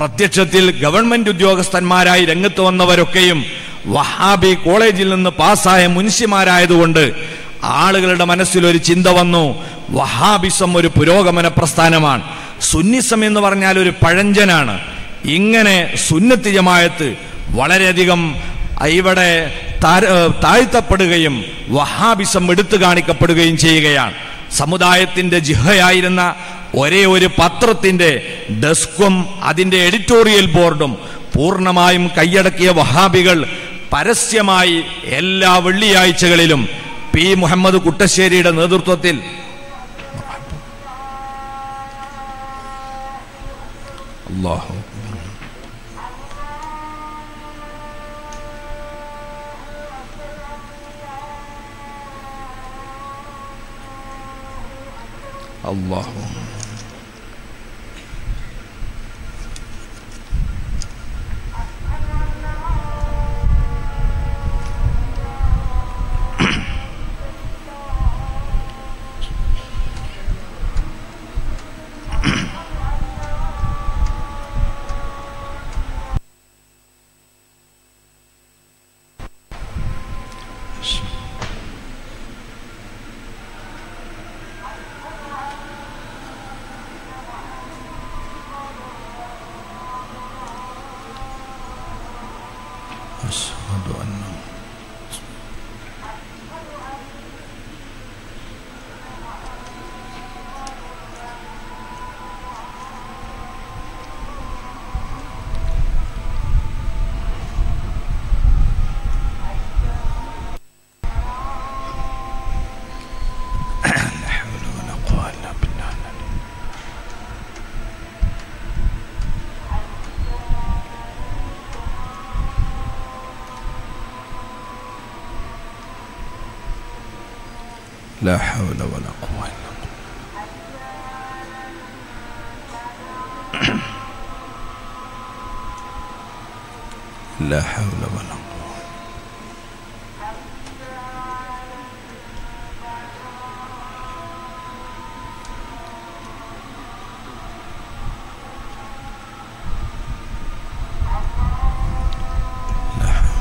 പ്രത്യക്ഷത്തിൽ ഗവൺമെന്റ് ഉദ്യോഗസ്ഥന്മാരായി രംഗത്ത് വന്നവരൊക്കെയും വഹാബി കോളേജിൽ നിന്ന് പാസ്സായ മുൻഷിമാരായതുകൊണ്ട് ആളുകളുടെ മനസ്സിൽ ഒരു ചിന്ത വന്നു വഹാബിസം ഒരു പുരോഗമന പ്രസ്ഥാനമാണ് സുന്നിസം എന്ന് പറഞ്ഞാൽ ഒരു പഴഞ്ചനാണ് ഇങ്ങനെ സുന്നത്ത് ജമായത്ത് വളരെയധികം ഇവിടെ താര- താഴ്ത്തപ്പെടുകയും വഹാബിസം എടുത്തു കാണിക്കപ്പെടുകയും ചെയ്യുകയാണ് സമുദായത്തിന്റെ ജിഹയായിരുന്ന ഒരേ ഒരു പത്രത്തിന്റെ ഡെസ്കും അതിന്റെ എഡിറ്റോറിയൽ ബോർഡും പൂർണ്ണമായും കൈയടക്കിയ വഹാബികൾ പരസ്യമായി എല്ലാ വെള്ളിയാഴ്ചകളിലും പി മുഹമ്മദ് കുട്ടശ്ശേരിയുടെ നേതൃത്വത്തിൽ അല്ലാഹു അല്ലാഹു أشهد أن لا حول ولا قوة إلا بالله العلي لا حول ولا قوة إلا بالله لا حول ولا قوة لا حول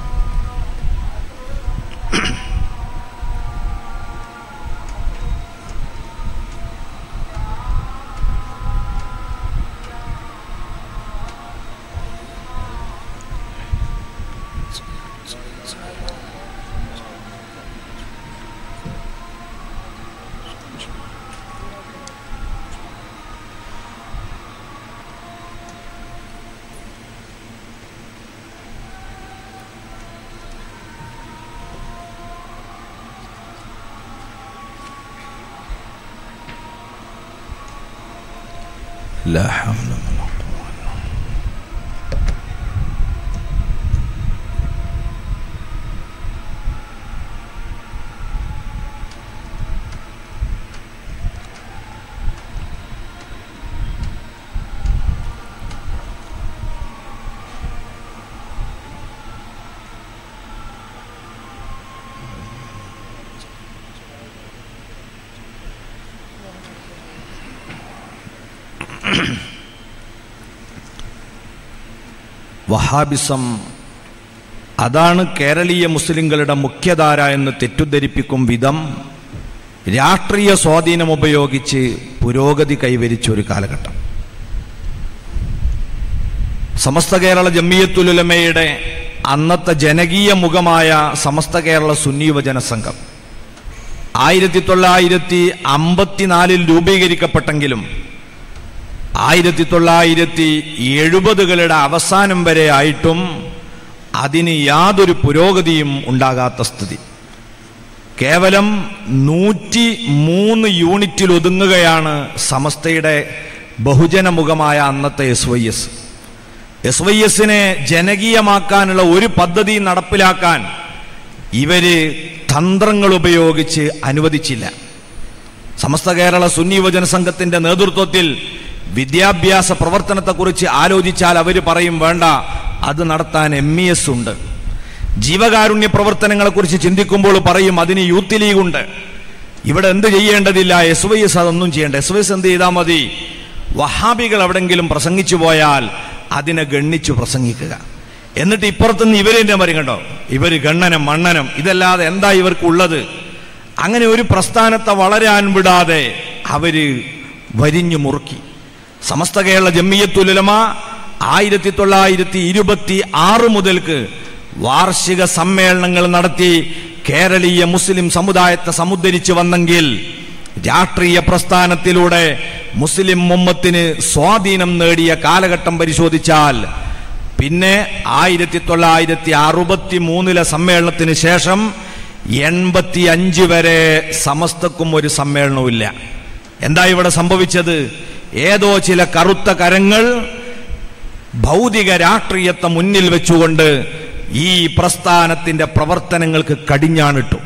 لا حول ولا قوة إلا بالله. വഹാബിസം അതാണ് കേരളീയ മുസ്ലിങ്ങളുടെ മുഖ്യധാര എന്ന് തെറ്റിദ്ധരിപ്പിക്കും വിധം രാഷ്ട്രീയ സ്വാധീനം ഉപയോഗിച്ച് പുരോഗതി കൈവരിച്ച ഒരു കാലഘട്ടം സമസ്ത കേരള ജമ്മിയത്തുലുലമയുടെ അന്നത്തെ ജനകീയ മുഖമായ സമസ്ത കേരള സുന്നി യുവജന സംഘം ആയിരത്തി തൊള്ളായിരത്തി അമ്പത്തിനാലിൽ രൂപീകരിക്കപ്പെട്ടെങ്കിലും ആയിരത്തി തൊള്ളായിരത്തി എഴുപതുകളുടെ അവസാനം വരെ ആയിട്ടും അതിന് യാതൊരു പുരോഗതിയും ഉണ്ടാകാത്ത സ്ഥിതി കേവലം നൂറ്റി മൂന്ന് യൂണിറ്റിൽ ഒതുങ്ങുകയാണ് സമസ്തയുടെ ബഹുജന മുഖമായ അന്നത്തെ S Y S S Y എസിനെ ജനകീയമാക്കാനുള്ള ഒരു പദ്ധതി നടപ്പിലാക്കാൻ ഇവര് തന്ത്രങ്ങൾ ഉപയോഗിച്ച് അനുവദിച്ചില്ല സമസ്ത കേരള സുന്നി യുവജന സംഘത്തിന്റെ നേതൃത്വത്തിൽ വിദ്യാഭ്യാസ പ്രവർത്തനത്തെക്കുറിച്ച് ആലോചിച്ചാൽ അവർ പറയും വേണ്ട അത് നടത്താൻ എം ഇ എസ് ഉണ്ട് ജീവകാരുണ്യ പ്രവർത്തനങ്ങളെക്കുറിച്ച് ചിന്തിക്കുമ്പോൾ പറയും അതിന് യൂത്ത് ലീഗ് ഉണ്ട് ഇവിടെ എന്ത് ചെയ്യേണ്ടതില്ല എസ് വൈ എസ് അതൊന്നും ചെയ്യേണ്ട എസ് വൈ എസ് എന്ത് ചെയ്താൽ മതി വഹാബികൾ എവിടെങ്കിലും പ്രസംഗിച്ചു പോയാൽ അതിനെ ഗണ്ണിച്ചു പ്രസംഗിക്കുക എന്നിട്ട് ഇപ്പുറത്തുനിന്ന് ഇവരെന്നെ പറയും കേട്ടോ ഇവര് ഗണ്ണനം മണ്ണനം ഇതല്ലാതെ എന്താ ഇവർക്കുള്ളത് അങ്ങനെ ഒരു പ്രസ്ഥാനത്തെ വളരാൻ വിടാതെ അവര് വരിഞ്ഞു മുറുക്കി സമസ്ത കേരള ജമ്മിയത്തുലമ ആയിരത്തി തൊള്ളായിരത്തി ഇരുപത്തി ആറ് മുതൽക്ക് വാർഷിക സമ്മേളനങ്ങൾ നടത്തി കേരളീയ മുസ്ലിം സമുദായത്തെ സമുദ്ധരിച്ചു വന്നെങ്കിൽ രാഷ്ട്രീയ പ്രസ്ഥാനത്തിലൂടെ മുസ്ലിം മുമ്മത്തിന് സ്വാധീനം നേടിയ കാലഘട്ടം പരിശോധിച്ചാൽ പിന്നെ ആയിരത്തി തൊള്ളായിരത്തി അറുപത്തി മൂന്നിലെ സമ്മേളനത്തിന് ശേഷം എൺപത്തി അഞ്ച് വരെ സമസ്തക്കും ഒരു സമ്മേളനവുമില്ല എന്താ ഇവിടെ സംഭവിച്ചത് ഏതോ ചില കറുത്ത കരങ്ങൾ ഭൗതിക രാഷ്ട്രീയത്തെ മുന്നിൽ വെച്ചുകൊണ്ട് ഈ പ്രസ്ഥാനത്തിന്റെ പ്രവർത്തനങ്ങൾക്ക് കടിഞ്ഞാണിട്ടു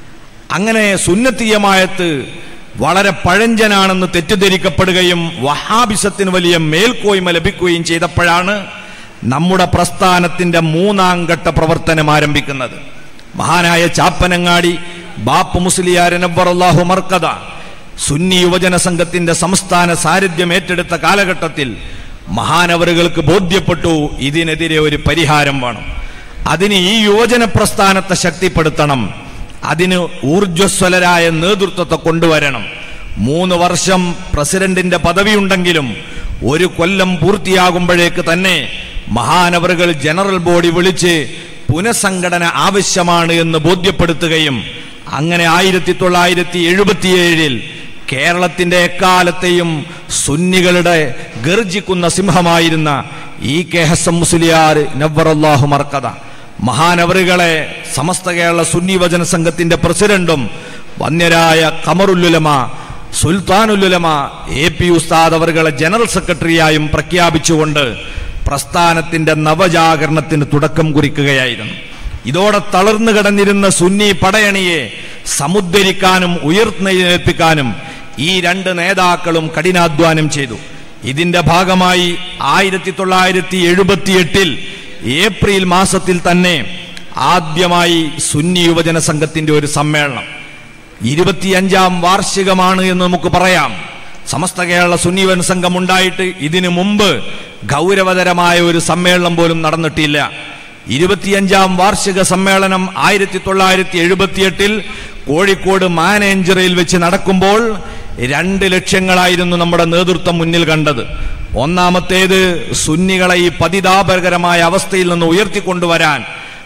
അങ്ങനെ സുന്നത്തീയമായത്ത് വളരെ പഴഞ്ചനാണെന്ന് തെറ്റിദ്ധരിക്കപ്പെടുകയും വഹാബിസത്തിന് വലിയ മേൽക്കോയ്മ ലഭിക്കുകയും ചെയ്തപ്പോഴാണ് നമ്മുടെ പ്രസ്ഥാനത്തിന്റെ മൂന്നാം ഘട്ട പ്രവർത്തനം ആരംഭിക്കുന്നത് മഹാനായ ചാപ്പനങ്ങാടി ബാപ്പ് മുസ്ലിയാരനബ്ബറല്ലാഹു മർക്കത സുന്നി യുവജന സംഘത്തിന്റെ സംസ്ഥാന സാരഥ്യം ഏറ്റെടുത്ത കാലഘട്ടത്തിൽ മഹാനവറുകൾക്ക് ബോധ്യപ്പെട്ടു ഇതിനെതിരെ ഒരു പരിഹാരം വേണം അതിന് ഈ യുവജന പ്രസ്ഥാനത്തെ ശക്തിപ്പെടുത്തണം അതിന് ഊർജ്വസ്വലരായ നേതൃത്വത്തെ കൊണ്ടുവരണം മൂന്ന് വർഷം പ്രസിഡന്റിന്റെ പദവിയുണ്ടെങ്കിലും ഒരു കൊല്ലം പൂർത്തിയാകുമ്പോഴേക്ക് തന്നെ മഹാനവറുകൾ ജനറൽ ബോഡി വിളിച്ച് പുനഃസംഘടന ആവശ്യമാണ് എന്ന് ബോധ്യപ്പെടുത്തുകയും അങ്ങനെ ആയിരത്തി തൊള്ളായിരത്തി എഴുപത്തിയേഴിൽ കേരളത്തിന്റെ എക്കാലത്തെയും സുന്നികളുടെ ഗർജിക്കുന്ന സിംഹമായിരുന്ന ഈ കെ ഹസം മുസ്ലിയാർ നവ്വറല്ലാഹു മർക്കത മഹാനവറുകളെ സമസ്ത കേരള സുന്നി വചന സംഘത്തിന്റെ പ്രസിഡന്റും വന്യരായ കമറുല്ലുലമ സുൽത്താനുല്ലുലമ എ പി ഉസ്താദ് അവറുകളെ ജനറൽ സെക്രട്ടറിയായും പ്രഖ്യാപിച്ചുകൊണ്ട് പ്രസ്ഥാനത്തിന്റെ നവജാഗരണത്തിന് തുടക്കം കുറിക്കുകയായിരുന്നു ഇതോടെ തളർന്നു കിടന്നിരുന്ന സുന്നി പടയണിയെ സമുദ്ധരിക്കാനും ഉയർന്നെഴുന്നേൽപ്പിക്കാനും ഈ രണ്ട് നേതാക്കളും കഠിനാധ്വാനം ചെയ്തു ഇതിന്റെ ഭാഗമായി ആയിരത്തി തൊള്ളായിരത്തി എഴുപത്തിയെട്ടിൽ ഏപ്രിൽ മാസത്തിൽ തന്നെ ആദ്യമായി സുന്നി യുവജന സംഘത്തിന്റെ ഒരു സമ്മേളനം ഇരുപത്തിയഞ്ചാം വാർഷികമാണ് എന്ന് നമുക്ക് പറയാം സമസ്ത കേരള സുന്നിവൻ സംഘം ഉണ്ടായിട്ട് ഇതിനു മുമ്പ് ഗൗരവതരമായ ഒരു സമ്മേളനം പോലും നടന്നിട്ടില്ല ഇരുപത്തിയഞ്ചാം വാർഷിക സമ്മേളനം ആയിരത്തി തൊള്ളായിരത്തി എഴുപത്തിയെട്ടിൽ കോഴിക്കോട് മാനേഞ്ചറിൽ വെച്ച് നടക്കുമ്പോൾ രണ്ട് ലക്ഷ്യങ്ങളായിരുന്നു നമ്മുടെ നേതൃത്വം മുന്നിൽ കണ്ടത് ഒന്നാമത്തേത് സുന്നികളെ ഈ പതിതാപകരമായ അവസ്ഥയിൽ നിന്ന് ഉയർത്തിക്കൊണ്ടുവരാൻ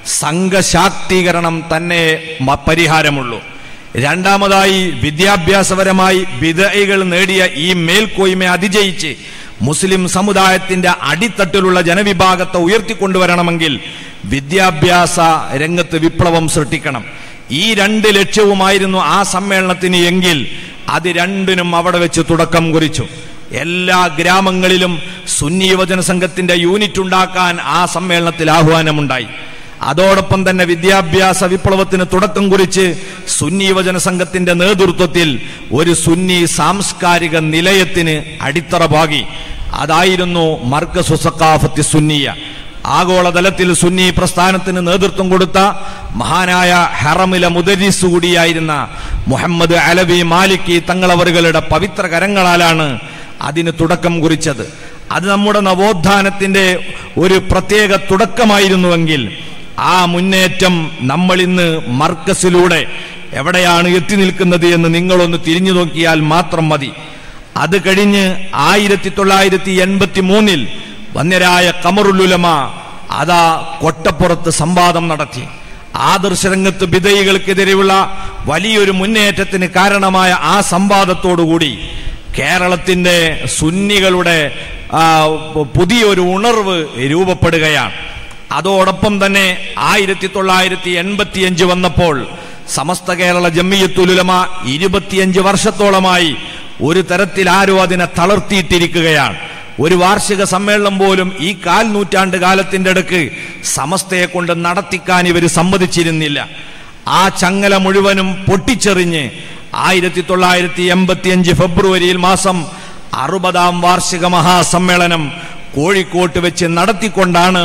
സംഘശാക്തീകരണം തന്നെ മ- പരിഹാരമുള്ളൂ രണ്ടാമതായി വിദ്യാഭ്യാസപരമായി വിധൈകൾ നേടിയ ഈ മേൽക്കോയ്മ അതിജയിച്ച് മുസ്ലിം സമുദായത്തിന്റെ അടിത്തട്ടിലുള്ള ജനവിഭാഗത്തെ ഉയർത്തിക്കൊണ്ടുവരണമെങ്കിൽ വിദ്യാഭ്യാസ രംഗത്ത് വിപ്ലവം സൃഷ്ടിക്കണം ഈ രണ്ട് ലക്ഷ്യവുമായിരുന്നു ആ സമ്മേളനത്തിന് എങ്കിൽ അത് രണ്ടിനും അവിടെ വെച്ച് തുടക്കം കുറിച്ചു എല്ലാ ഗ്രാമങ്ങളിലും സുന്നി യുവജന സംഘത്തിന്റെ യൂണിറ്റ് ഉണ്ടാക്കാൻ ആ സമ്മേളനത്തിൽ ആഹ്വാനമുണ്ടായി അതോടൊപ്പം തന്നെ വിദ്യാഭ്യാസ വിപ്ലവത്തിന് തുടക്കം കുറിച്ച് സുന്നി യുവജന സംഘത്തിന്റെ നേതൃത്വത്തിൽ ഒരു സുന്നി സാംസ്കാരിക നിലയത്തിന് അടിത്തറ പാകി അതായിരുന്നു മർക്കസു സക്കാഫത്തി സുന്നിയ ആഗോളതലത്തിൽ സുന്നി പ്രസ്ഥാനത്തിന് നേതൃത്വം കൊടുത്ത മഹാനായ ഹറമിലെ മുദരിസ് കൂടിയായിരുന്ന മുഹമ്മദ് അലവി മാലിക്കി തങ്ങളവറുകളുടെ പവിത്ര കരങ്ങളാലാണ് അതിന് തുടക്കം കുറിച്ചത് അത് നമ്മുടെ നവോത്ഥാനത്തിന്റെ ഒരു പ്രത്യേക തുടക്കമായിരുന്നുവെങ്കിൽ ആ മുന്നേറ്റം നമ്മൾ ഇന്ന് മർക്കസിലൂടെ എവിടെയാണ് എത്തി നിൽക്കുന്നത് എന്ന് നിങ്ങളൊന്ന് തിരിഞ്ഞു നോക്കിയാൽ മാത്രം മതി അത് കഴിഞ്ഞ് ആയിരത്തി തൊള്ളായിരത്തി എൺപത്തി മൂന്നിൽ വന്യരായ കമറുലുലമ അതാ കൊട്ടപ്പുറത്ത് സംവാദം നടത്തി ആദർശരംഗത്ത് വിധയികൾക്കെതിരെയുള്ള വലിയൊരു മുന്നേറ്റത്തിന് കാരണമായ ആ സംവാദത്തോടുകൂടി കേരളത്തിന്റെ സുന്നികളുടെ ആ, പുതിയൊരു ഉണർവ് രൂപപ്പെടുകയാണ് അതോടൊപ്പം തന്നെ ആയിരത്തി തൊള്ളായിരത്തി എൺപത്തിയഞ്ച് വന്നപ്പോൾ സമസ്ത കേരള ജമ്മിയത്തുലുലമ ഇരുപത്തിയഞ്ച് വർഷത്തോളമായി ഒരു തരത്തിൽ ആരോ അതിനെ തളർത്തിയിട്ടിരിക്കുകയാണ് ഒരു വാർഷിക സമ്മേളനം പോലും ഈ കാൽ നൂറ്റാണ്ട് കാലത്തിന്റെ അടുക്ക് സമസ്തയെ കൊണ്ട് നടത്തിക്കാൻ ഇവർ സമ്മതിച്ചിരുന്നില്ല ആ ചങ്ങല മുഴുവനും പൊട്ടിച്ചെറിഞ്ഞ് ആയിരത്തി തൊള്ളായിരത്തി എൺപത്തിയഞ്ച് ഫെബ്രുവരിയിൽ മാസം അറുപതാം വാർഷിക മഹാസമ്മേളനം കോഴിക്കോട്ട് വെച്ച് നടത്തിക്കൊണ്ടാണ്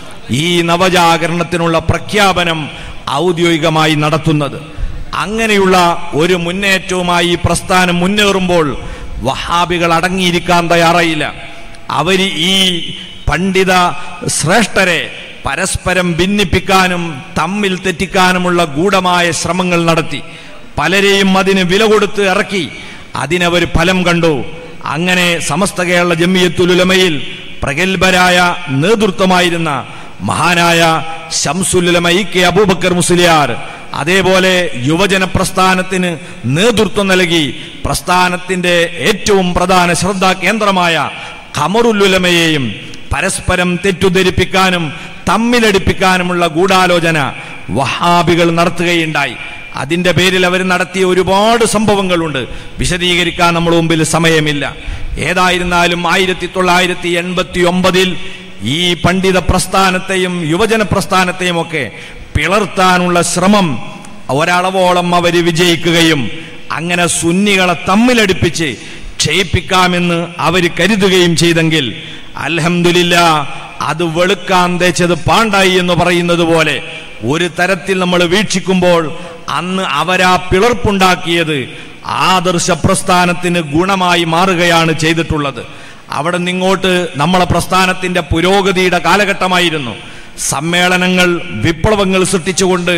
ഈ നവജാഗരണത്തിനുള്ള പ്രഖ്യാപനം ഔദ്യോഗികമായി നടത്തുന്നത് അങ്ങനെയുള്ള ഒരു മുന്നേറ്റവുമായി ഈ പ്രസ്ഥാനം മുന്നേറുമ്പോൾ വഹാബികൾ അടങ്ങിയിരിക്കാൻ തയ്യാറായില്ല അവര് ഈ പണ്ഡിത ശ്രേഷ്ഠരെ പരസ്പരം ഭിന്നിപ്പിക്കാനും തമ്മിൽ തെറ്റിക്കാനുമുള്ള ഗൂഢമായ ശ്രമങ്ങൾ നടത്തി പലരെയും അതിന് വില കൊടുത്ത് ഇറക്കി അതിനവർ ഫലം കണ്ടു അങ്ങനെ സമസ്ത കേരള ജമ്മിയത്തുലുലമയിൽ പ്രഗത്ഭരായ നേതൃത്വമായിരുന്ന മഹാനായ ഷംസുലുലമ ഇ കെ അബൂബക്കർ മുസ്ലിയാർ അതേപോലെ യുവജന പ്രസ്ഥാനത്തിന് നേതൃത്വം നൽകി പ്രസ്ഥാനത്തിന്റെ ഏറ്റവും പ്രധാന ശ്രദ്ധാ കേന്ദ്രമായ ഖമറുല്ലുലമയെയും പരസ്പരം തെറ്റുധരിപ്പിക്കാനും തമ്മിലടിപ്പിക്കാനുമുള്ള ഗൂഢാലോചന വഹാബികൾ നടത്തുകയുണ്ടായി അതിന്റെ പേരിൽ അവർ നടത്തിയ ഒരുപാട് സംഭവങ്ങളുണ്ട് വിശദീകരിക്കാൻ നമ്മുടെ മുമ്പിൽ സമയമില്ല ഏതായിരുന്നാലും ആയിരത്തി തൊള്ളായിരത്തി എൺപത്തി ഒമ്പതിൽ ഈ പണ്ഡിത പ്രസ്ഥാനത്തെയും യുവജന പ്രസ്ഥാനത്തെയും ഒക്കെ പിളർത്താനുള്ള ശ്രമം ഒരളവോളം അവർ വിജയിക്കുകയും അങ്ങനെ സുന്നികളെ തമ്മിലടിപ്പിച്ച് ക്ഷയിപ്പിക്കാമെന്ന് അവർ കരുതുകയും ചെയ്തെങ്കിൽ അൽഹംദുലില്ല അത് വെളുക്കാൻ തേച്ചത് പാണ്ടായി എന്ന് പറയുന്നത് പോലെ ഒരു തരത്തിൽ നമ്മൾ വീക്ഷിക്കുമ്പോൾ അന്ന് അവരാ പിളർപ്പുണ്ടാക്കിയത് ആദർശ പ്രസ്ഥാനത്തിന് ഗുണമായി മാറുകയാണ് ചെയ്തിട്ടുള്ളത് അവിടെ നിങ്ങോട്ട് നമ്മളെ പ്രസ്ഥാനത്തിന്റെ പുരോഗതിയുടെ കാലഘട്ടമായിരുന്നു സമ്മേളനങ്ങൾ വിപ്ലവങ്ങൾ സൃഷ്ടിച്ചുകൊണ്ട്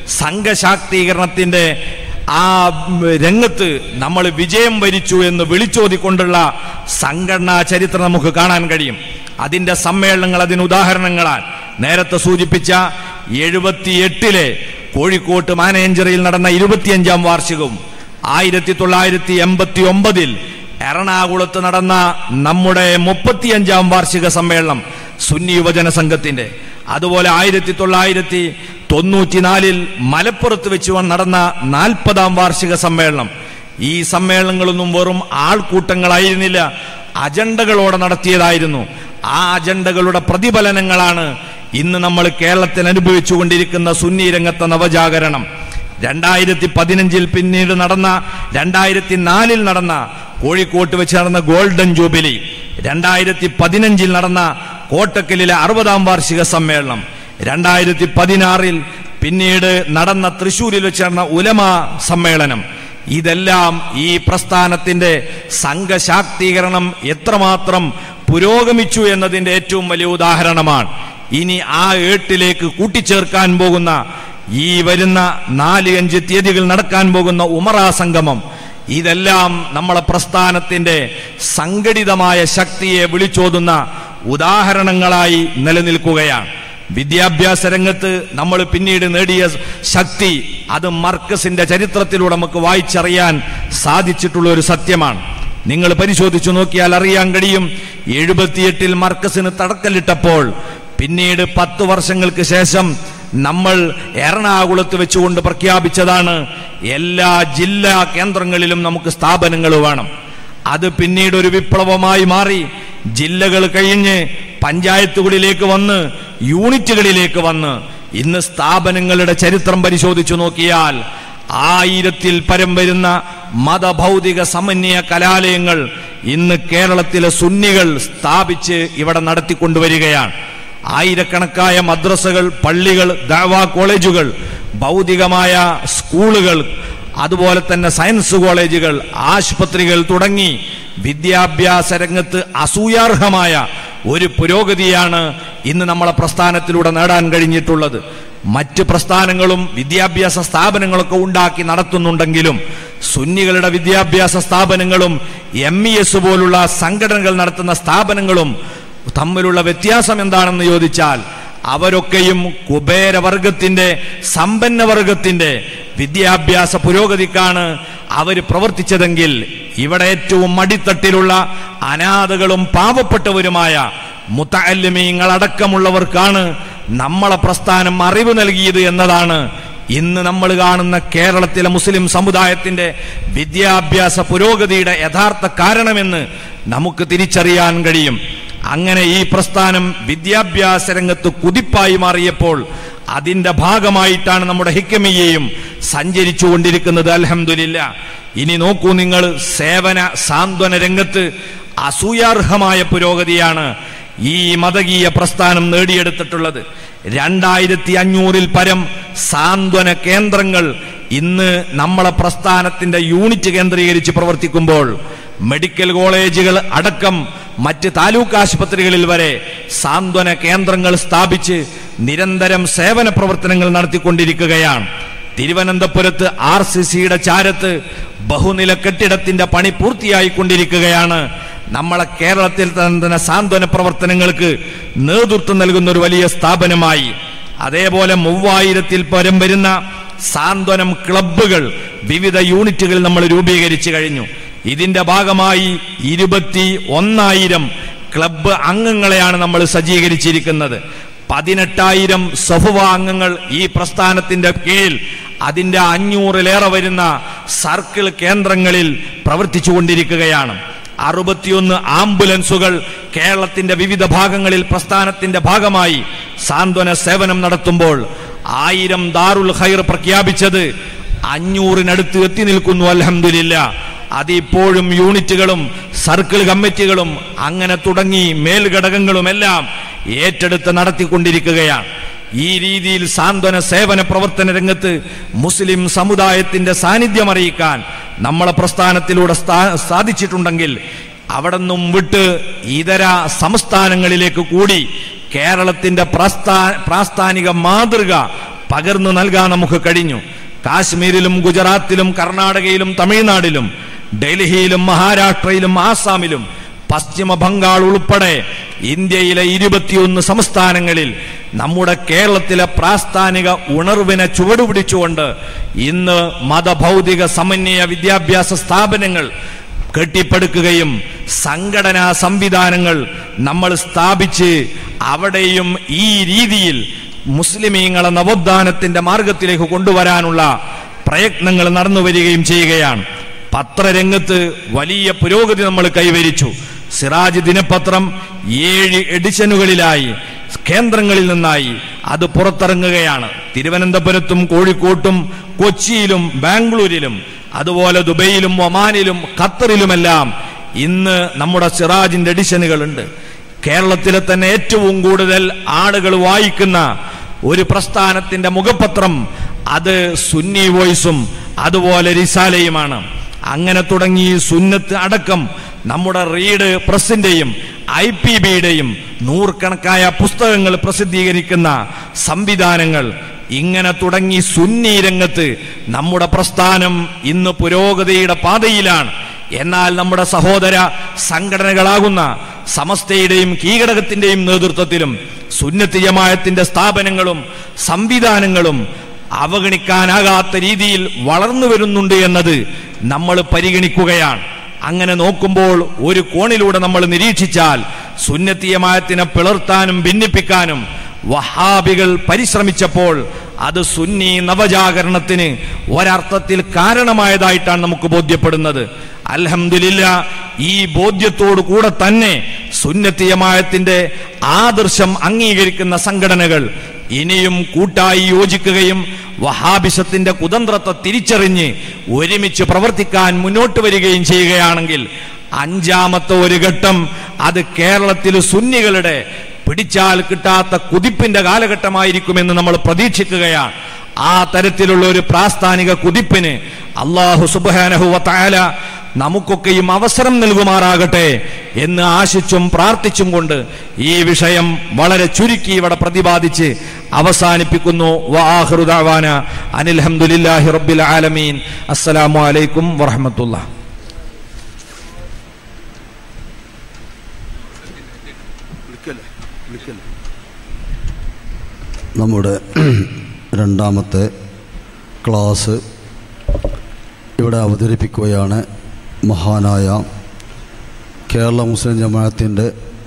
സംഘശാക്തീകരണത്തിന്റെ ആ രംഗത്ത് നമ്മൾ വിജയം വരിച്ചു എന്ന് വിളിച്ചോതിക്കൊണ്ടുള്ള സംഘടനാ ചരിത്രം നമുക്ക് കാണാൻ കഴിയും അതിന്റെ സമ്മേളനങ്ങൾ അതിന് ഉദാഹരണങ്ങളാൽ നേരത്തെ സൂചിപ്പിച്ച എഴുപത്തിയെട്ടിലെ കോഴിക്കോട്ട് മാനേഞ്ചറിൽ നടന്ന ഇരുപത്തിയഞ്ചാം വാർഷികവും ആയിരത്തി തൊള്ളായിരത്തി എൺപത്തി ഒമ്പതിൽ എറണാകുളത്ത് നടന്ന നമ്മുടെ മുപ്പത്തിയഞ്ചാം വാർഷിക സമ്മേളനം സുന്നി യുവജന സംഘത്തിന്റെ അതുപോലെ ആയിരത്തി തൊള്ളായിരത്തി തൊണ്ണൂറ്റിനാലിൽ മലപ്പുറത്ത് വെച്ച് നടന്ന നാൽപ്പതാം വാർഷിക സമ്മേളനം ഈ സമ്മേളനങ്ങളൊന്നും വെറും ആൾക്കൂട്ടങ്ങളായിരുന്നില്ല അജണ്ടകളോടെ നടത്തിയതായിരുന്നു ആ അജണ്ടകളുടെ പ്രതിഫലനങ്ങളാണ് ഇന്ന് നമ്മൾ കേരളത്തിൽ അനുഭവിച്ചുകൊണ്ടിരിക്കുന്ന സുന്നി രംഗത്തെ നവജാഗരണം രണ്ടായിരത്തി പതിനഞ്ചിൽ പിന്നീട് നടന്ന രണ്ടായിരത്തി നാലിൽ നടന്ന കോഴിക്കോട്ട് വെച്ച് നടന്ന ഗോൾഡൻ ജൂബിലി രണ്ടായിരത്തി പതിനഞ്ചിൽ നടന്ന കോട്ടക്കലിലെ അറുപതാം വാർഷിക സമ്മേളനം രണ്ടായിരത്തി പതിനാറിൽ പിന്നീട് നടന്ന തൃശൂരിൽ വെച്ച് നടന്ന ഉലമ സമ്മേളനം ഇതെല്ലാം ഈ പ്രസ്ഥാനത്തിന്റെ സംഘശാക്തീകരണം എത്രമാത്രം പുരോഗമിച്ചു എന്നതിന്റെ ഏറ്റവും വലിയ ഉദാഹരണമാണ് ഇനി ആ ഏട്ടിലേക്ക് കൂട്ടിച്ചേർക്കാൻ പോകുന്ന ഈ വരുന്ന നാല് അഞ്ച് തീയതികൾ നടക്കാൻ പോകുന്ന ഉമറാ സംഗമം ഇതെല്ലാം നമ്മളെ പ്രസ്ഥാനത്തിന്റെ സംഘടിതമായ ശക്തിയെ വിളിച്ചോതുന്ന ഉദാഹരണങ്ങളായി നിലനിൽക്കുകയാണ് വിദ്യാഭ്യാസ രംഗത്ത് നമ്മൾ പിന്നീട് നേടിയ ശക്തി അത് മർക്കസിന്റെ ചരിത്രത്തിലൂടെ നമുക്ക് വായിച്ചറിയാൻ സാധിച്ചിട്ടുള്ള ഒരു സത്യമാണ് നിങ്ങൾ പരിശോധിച്ചു നോക്കിയാൽ അറിയാൻ കഴിയും എഴുപത്തിയെട്ടിൽ മർക്കസിന് തടക്കല്ലിട്ടപ്പോൾ പിന്നീട് പത്ത് വർഷങ്ങൾക്ക് ശേഷം നമ്മൾ എറണാകുളത്ത് വെച്ചുകൊണ്ട് പ്രഖ്യാപിച്ചതാണ് എല്ലാ ജില്ലാ കേന്ദ്രങ്ങളിലും നമുക്ക് സ്ഥാപനങ്ങൾ വേണം അത് പിന്നീട് ഒരു വിപ്ലവമായി മാറി ജില്ലകൾ കഴിഞ്ഞ് പഞ്ചായത്തുകളിലേക്ക് വന്ന് യൂണിറ്റുകളിലേക്ക് വന്ന് ഇന്ന് സ്ഥാപനങ്ങളുടെ ചരിത്രം പരിശോധിച്ചു നോക്കിയാൽ ആയിരത്തിൽ പരം വരുന്ന മതഭൗതിക സമന്വയ കലാലയങ്ങൾ ഇന്ന് കേരളത്തിലെ സുന്നികൾ സ്ഥാപിച്ച് ഇവിടെ നടത്തിക്കൊണ്ടുവരികയാണ് ആയിരക്കണക്കായ മദ്രസകൾ പള്ളികൾ ദാവാ കോളേജുകൾ ഭൗതികമായ സ്കൂളുകൾ അതുപോലെ തന്നെ സയൻസ് കോളേജുകൾ ആശുപത്രികൾ തുടങ്ങി വിദ്യാഭ്യാസ രംഗത്ത് അസൂയാർഹമായ ഒരു പുരോഗതിയാണ് ഇന്ന് നമ്മളെ പ്രസ്ഥാനത്തിലൂടെ നേടാൻ കഴിഞ്ഞിട്ടുള്ളത് മറ്റ് പ്രസ്ഥാനങ്ങളും വിദ്യാഭ്യാസ സ്ഥാപനങ്ങളൊക്കെ ഉണ്ടാക്കി നടത്തുന്നുണ്ടെങ്കിലും സുന്നികളുടെ വിദ്യാഭ്യാസ സ്ഥാപനങ്ങളും എം ഇ എസ് പോലുള്ള സംഘടനകൾ നടത്തുന്ന സ്ഥാപനങ്ങളും തമ്മിലുള്ള വ്യത്യാസം എന്താണെന്ന് ചോദിച്ചാൽ അവരൊക്കെയും കുബേരവർഗത്തിന്റെ സമ്പന്നവർഗത്തിന്റെ വിദ്യാഭ്യാസ പുരോഗതിക്കാണ് അവർ പ്രവർത്തിച്ചതെങ്കിൽ ഇവിടെ ഏറ്റവും അടിത്തട്ടിലുള്ള അനാഥകളും പാവപ്പെട്ടവരുമായ മുത്തല്ലിമീങ്ങൾ അടക്കമുള്ളവർക്കാണ് നമ്മളെ പ്രസ്ഥാനം അറിവ് നൽകിയത് എന്നതാണ് ഇന്ന് നമ്മൾ കാണുന്ന കേരളത്തിലെ മുസ്ലിം സമുദായത്തിന്റെ വിദ്യാഭ്യാസ പുരോഗതിയുടെ യഥാർത്ഥ കാരണമെന്ന് നമുക്ക് തിരിച്ചറിയാൻ കഴിയും അങ്ങനെ ഈ പ്രസ്ഥാനം വിദ്യാഭ്യാസ രംഗത്ത് കുതിപ്പായി മാറിയപ്പോൾ അതിന്റെ ഭാഗമായിട്ടാണ് നമ്മുടെ ഹിക്കമിയെയും സഞ്ചരിച്ചു കൊണ്ടിരിക്കുന്നത് അലഹമില്ല ഇനി നോക്കൂ നിങ്ങൾ സേവന സാന്ത്വന രംഗത്ത് അസൂയാർഹമായ പുരോഗതിയാണ് ഈ മതകീയ പ്രസ്ഥാനം നേടിയെടുത്തിട്ടുള്ളത് രണ്ടായിരത്തി അഞ്ഞൂറിൽ പരം സാന്ത്വന കേന്ദ്രങ്ങൾ ഇന്ന് നമ്മളെ പ്രസ്ഥാനത്തിന്റെ യൂണിറ്റ് കേന്ദ്രീകരിച്ച് പ്രവർത്തിക്കുമ്പോൾ മെഡിക്കൽ കോളേജുകൾ അടക്കം മറ്റ് താലൂക്ക് ആശുപത്രികളിൽ വരെ സാന്ത്വന കേന്ദ്രങ്ങൾ സ്ഥാപിച്ച് നിരന്തരം സേവന പ്രവർത്തനങ്ങൾ നടത്തിക്കൊണ്ടിരിക്കുകയാണ് തിരുവനന്തപുരത്ത് ആർ സി സിയുടെ ചാരത്ത് ബഹുനില കെട്ടിടത്തിന്റെ പണി പൂർത്തിയായിക്കൊണ്ടിരിക്കുകയാണ് നമ്മളെ കേരളത്തിൽ തന്നെ സാന്ത്വന പ്രവർത്തനങ്ങൾക്ക് നേതൃത്വം നൽകുന്ന ഒരു വലിയ സ്ഥാപനമായി അതേപോലെ മൂവായിരത്തിൽ പരം വരുന്ന സാന്ത്വനം ക്ലബ്ബുകൾ വിവിധ യൂണിറ്റുകൾ നമ്മൾ രൂപീകരിച്ചു കഴിഞ്ഞു ഇതിന്റെ ഭാഗമായി ഇരുപത്തി ഒന്നായിരം ക്ലബ്ബ് അംഗങ്ങളെയാണ് നമ്മൾ സജ്ജീകരിച്ചിരിക്കുന്നത് പതിനെട്ടായിരം സഫുവ അംഗങ്ങൾ ഈ പ്രസ്ഥാനത്തിന്റെ കീഴിൽ അതിന്റെ അഞ്ഞൂറിലേറെ വരുന്ന സർക്കിൾ കേന്ദ്രങ്ങളിൽ പ്രവർത്തിച്ചുകൊണ്ടിരിക്കുകയാണ് അറുപത്തിയൊന്ന് ആംബുലൻസുകൾ കേരളത്തിന്റെ വിവിധ ഭാഗങ്ങളിൽ പ്രസ്ഥാനത്തിന്റെ ഭാഗമായി സാന്ത്വന സേവനം നടത്തുമ്പോൾ ആയിരം ദാറുൽ ഖൈർ പ്രഖ്യാപിച്ചത് അഞ്ഞൂറിനടുത്ത് എത്തി നിൽക്കുന്നു അലഹമില്ല അതിപ്പോഴും യൂണിറ്റുകളും സർക്കിൾ കമ്മിറ്റികളും അങ്ങനെ തുടങ്ങി മേൽഘടകങ്ങളുമെല്ലാം ഏറ്റെടുത്ത് നടത്തിക്കൊണ്ടിരിക്കുകയാണ് ഈ രീതിയിൽ സാന്ത്വന സേവന പ്രവർത്തന രംഗത്ത് മുസ്ലിം സമുദായത്തിന്റെ സാന്നിധ്യം അറിയിക്കാൻ നമ്മളെ പ്രസ്ഥാനത്തിലൂടെ സ്ഥാ- സാധിച്ചിട്ടുണ്ടെങ്കിൽ അവിടെ നിന്നും വിട്ട് ഇതര സംസ്ഥാനങ്ങളിലേക്ക് കൂടി കേരളത്തിന്റെ പ്രസ്ഥാ പ്രാസ്ഥാനിക മാതൃക പകർന്നു നൽകാൻ നമുക്ക് കഴിഞ്ഞു കാശ്മീരിലും ഗുജറാത്തിലും കർണാടകയിലും തമിഴ്നാടിലും ഡൽഹിയിലും മഹാരാഷ്ട്രയിലും ആസാമിലും പശ്ചിമ ബംഗാൾ ഉൾപ്പെടെ ഇന്ത്യയിലെ ഇരുപത്തിയൊന്ന് സംസ്ഥാനങ്ങളിൽ നമ്മുടെ കേരളത്തിലെ പ്രാസ്ഥാനിക ഉണർവിനെ ചുവടുപിടിച്ചുകൊണ്ട് ഇന്ന് മതഭൗതിക സമന്വയ വിദ്യാഭ്യാസ സ്ഥാപനങ്ങൾ കെട്ടിപ്പടുക്കുകയും സംഘടനാ സംവിധാനങ്ങൾ നമ്മൾ സ്ഥാപിച്ച് അവിടെയും ഈ രീതിയിൽ മുസ്ലിമീങ്ങളെ നവോത്ഥാനത്തിന്റെ മാർഗത്തിലേക്ക് കൊണ്ടുവരാനുള്ള പ്രയത്നങ്ങൾ നടന്നു വരികയും ചെയ്യുകയാണ് പത്രരംഗത്ത് വലിയ പുരോഗതി നമ്മൾ കൈവരിച്ചു സിറാജ് ദിനപത്രം ഏഴ് എഡിഷനുകളിലായി കേന്ദ്രങ്ങളിൽ നിന്നായി അത് പുറത്തിറങ്ങുകയാണ് തിരുവനന്തപുരത്തും കോഴിക്കോട്ടും കൊച്ചിയിലും ബാംഗ്ലൂരിലും അതുപോലെ ദുബൈയിലും ഒമാനിലും ഖത്തറിലുമെല്ലാം ഇന്ന് നമ്മുടെ സിറാജിന്റെ എഡിഷനുകളുണ്ട് കേരളത്തിലെ തന്നെ ഏറ്റവും കൂടുതൽ ആളുകൾ വായിക്കുന്ന ഒരു പ്രസ്ഥാനത്തിന്റെ മുഖപത്രം അത് സുന്നി വോയിസും അതുപോലെ റിസാലയുമാണ് അങ്ങനെ തുടങ്ങി സുന്നത്ത് അടക്കം നമ്മുടെ റീഡ് പ്രസിന്റെയും ഐ പി ബിയുടെയും നൂറുകണക്കായ പുസ്തകങ്ങൾ പ്രസിദ്ധീകരിക്കുന്ന സംവിധാനങ്ങൾ ഇങ്ങനെ തുടങ്ങി സുന്നി രംഗത്ത് നമ്മുടെ പ്രസ്ഥാനം ഇന്ന് പുരോഗതിയുടെ പാതയിലാണ് എന്നാൽ നമ്മുടെ സഹോദര സംഘടനകളാകുന്ന സമസ്തയുടെയും കീഴടകത്തിന്റെയും നേതൃത്വത്തിലും സുന്നത്ത് ജമായത്തിന്റെ സ്ഥാപനങ്ങളും സംവിധാനങ്ങളും അവഗണിക്കാനാകാത്ത രീതിയിൽ വളർന്നു വരുന്നുണ്ട് എന്നത് നമ്മൾ പരിഗണിക്കുകയാണ് അങ്ങനെ നോക്കുമ്പോൾ ഒരു കോണിലൂടെ നമ്മൾ നിരീക്ഷിച്ചാൽ സുന്നത്തിയമായത്തിനെ പിളർത്താനും ഭിന്നിപ്പിക്കാനും വഹാബികൾ പരിശ്രമിച്ചപ്പോൾ അത് സുന്നി നവജാഗരണത്തിന് ഒരർത്ഥത്തിൽ കാരണമായതായിട്ടാണ് നമുക്ക് ബോധ്യപ്പെടുന്നത് അൽഹംദുലില്ല ഈ ബോധ്യത്തോടു കൂടെ തന്നെ സുന്നത്തിയമായത്തിന്റെ ആദർശം അംഗീകരിക്കുന്ന സംഘടനകൾ ഇനിയും കൂട്ടായി യോജിക്കുകയും വഹാബിസത്തിന്റെ കുതന്ത്രത്തെ തിരിച്ചറിഞ്ഞ് ഒരുമിച്ച് പ്രവർത്തിക്കാൻ മുന്നോട്ട് വരികയും ചെയ്യുകയാണെങ്കിൽ അഞ്ചാമത്തെ ഒരു ഘട്ടം അത് കേരളത്തിൽ സുന്നികളുടെ പിടിച്ചാൽ കിട്ടാത്ത കുതിപ്പിന്റെ കാലഘട്ടമായിരിക്കുമെന്ന് നമ്മൾ പ്രതീക്ഷിക്കുകയാണ് ആ തരത്തിലുള്ള ഒരു പ്രാസ്ഥാനിക കുതിപ്പിന് അള്ളാഹു സുബാനഹുവ താല നമുക്കൊക്കെയും അവസരം നൽകുമാറാകട്ടെ എന്ന് ആശിച്ചും പ്രാർത്ഥിച്ചും കൊണ്ട് ഈ വിഷയം വളരെ ചുരുക്കി ഇവിടെ പ്രതിപാദിച്ച് അവസാനിപ്പിക്കുന്നു വാഹൃദാവാന അനിൽഹമുല്ലാഹി റബ്ബിൽ ആലമീൻ അസ്സലാമു അലൈക്കും വറഹമത്തുള്ള നമ്മുടെ രണ്ടാമത്തെ ക്ലാസ് ഇവിടെ അവതരിപ്പിക്കുകയാണ് മഹാനായ കേരള മുസ്ലിം ജമാഅത്തിൻ്റെ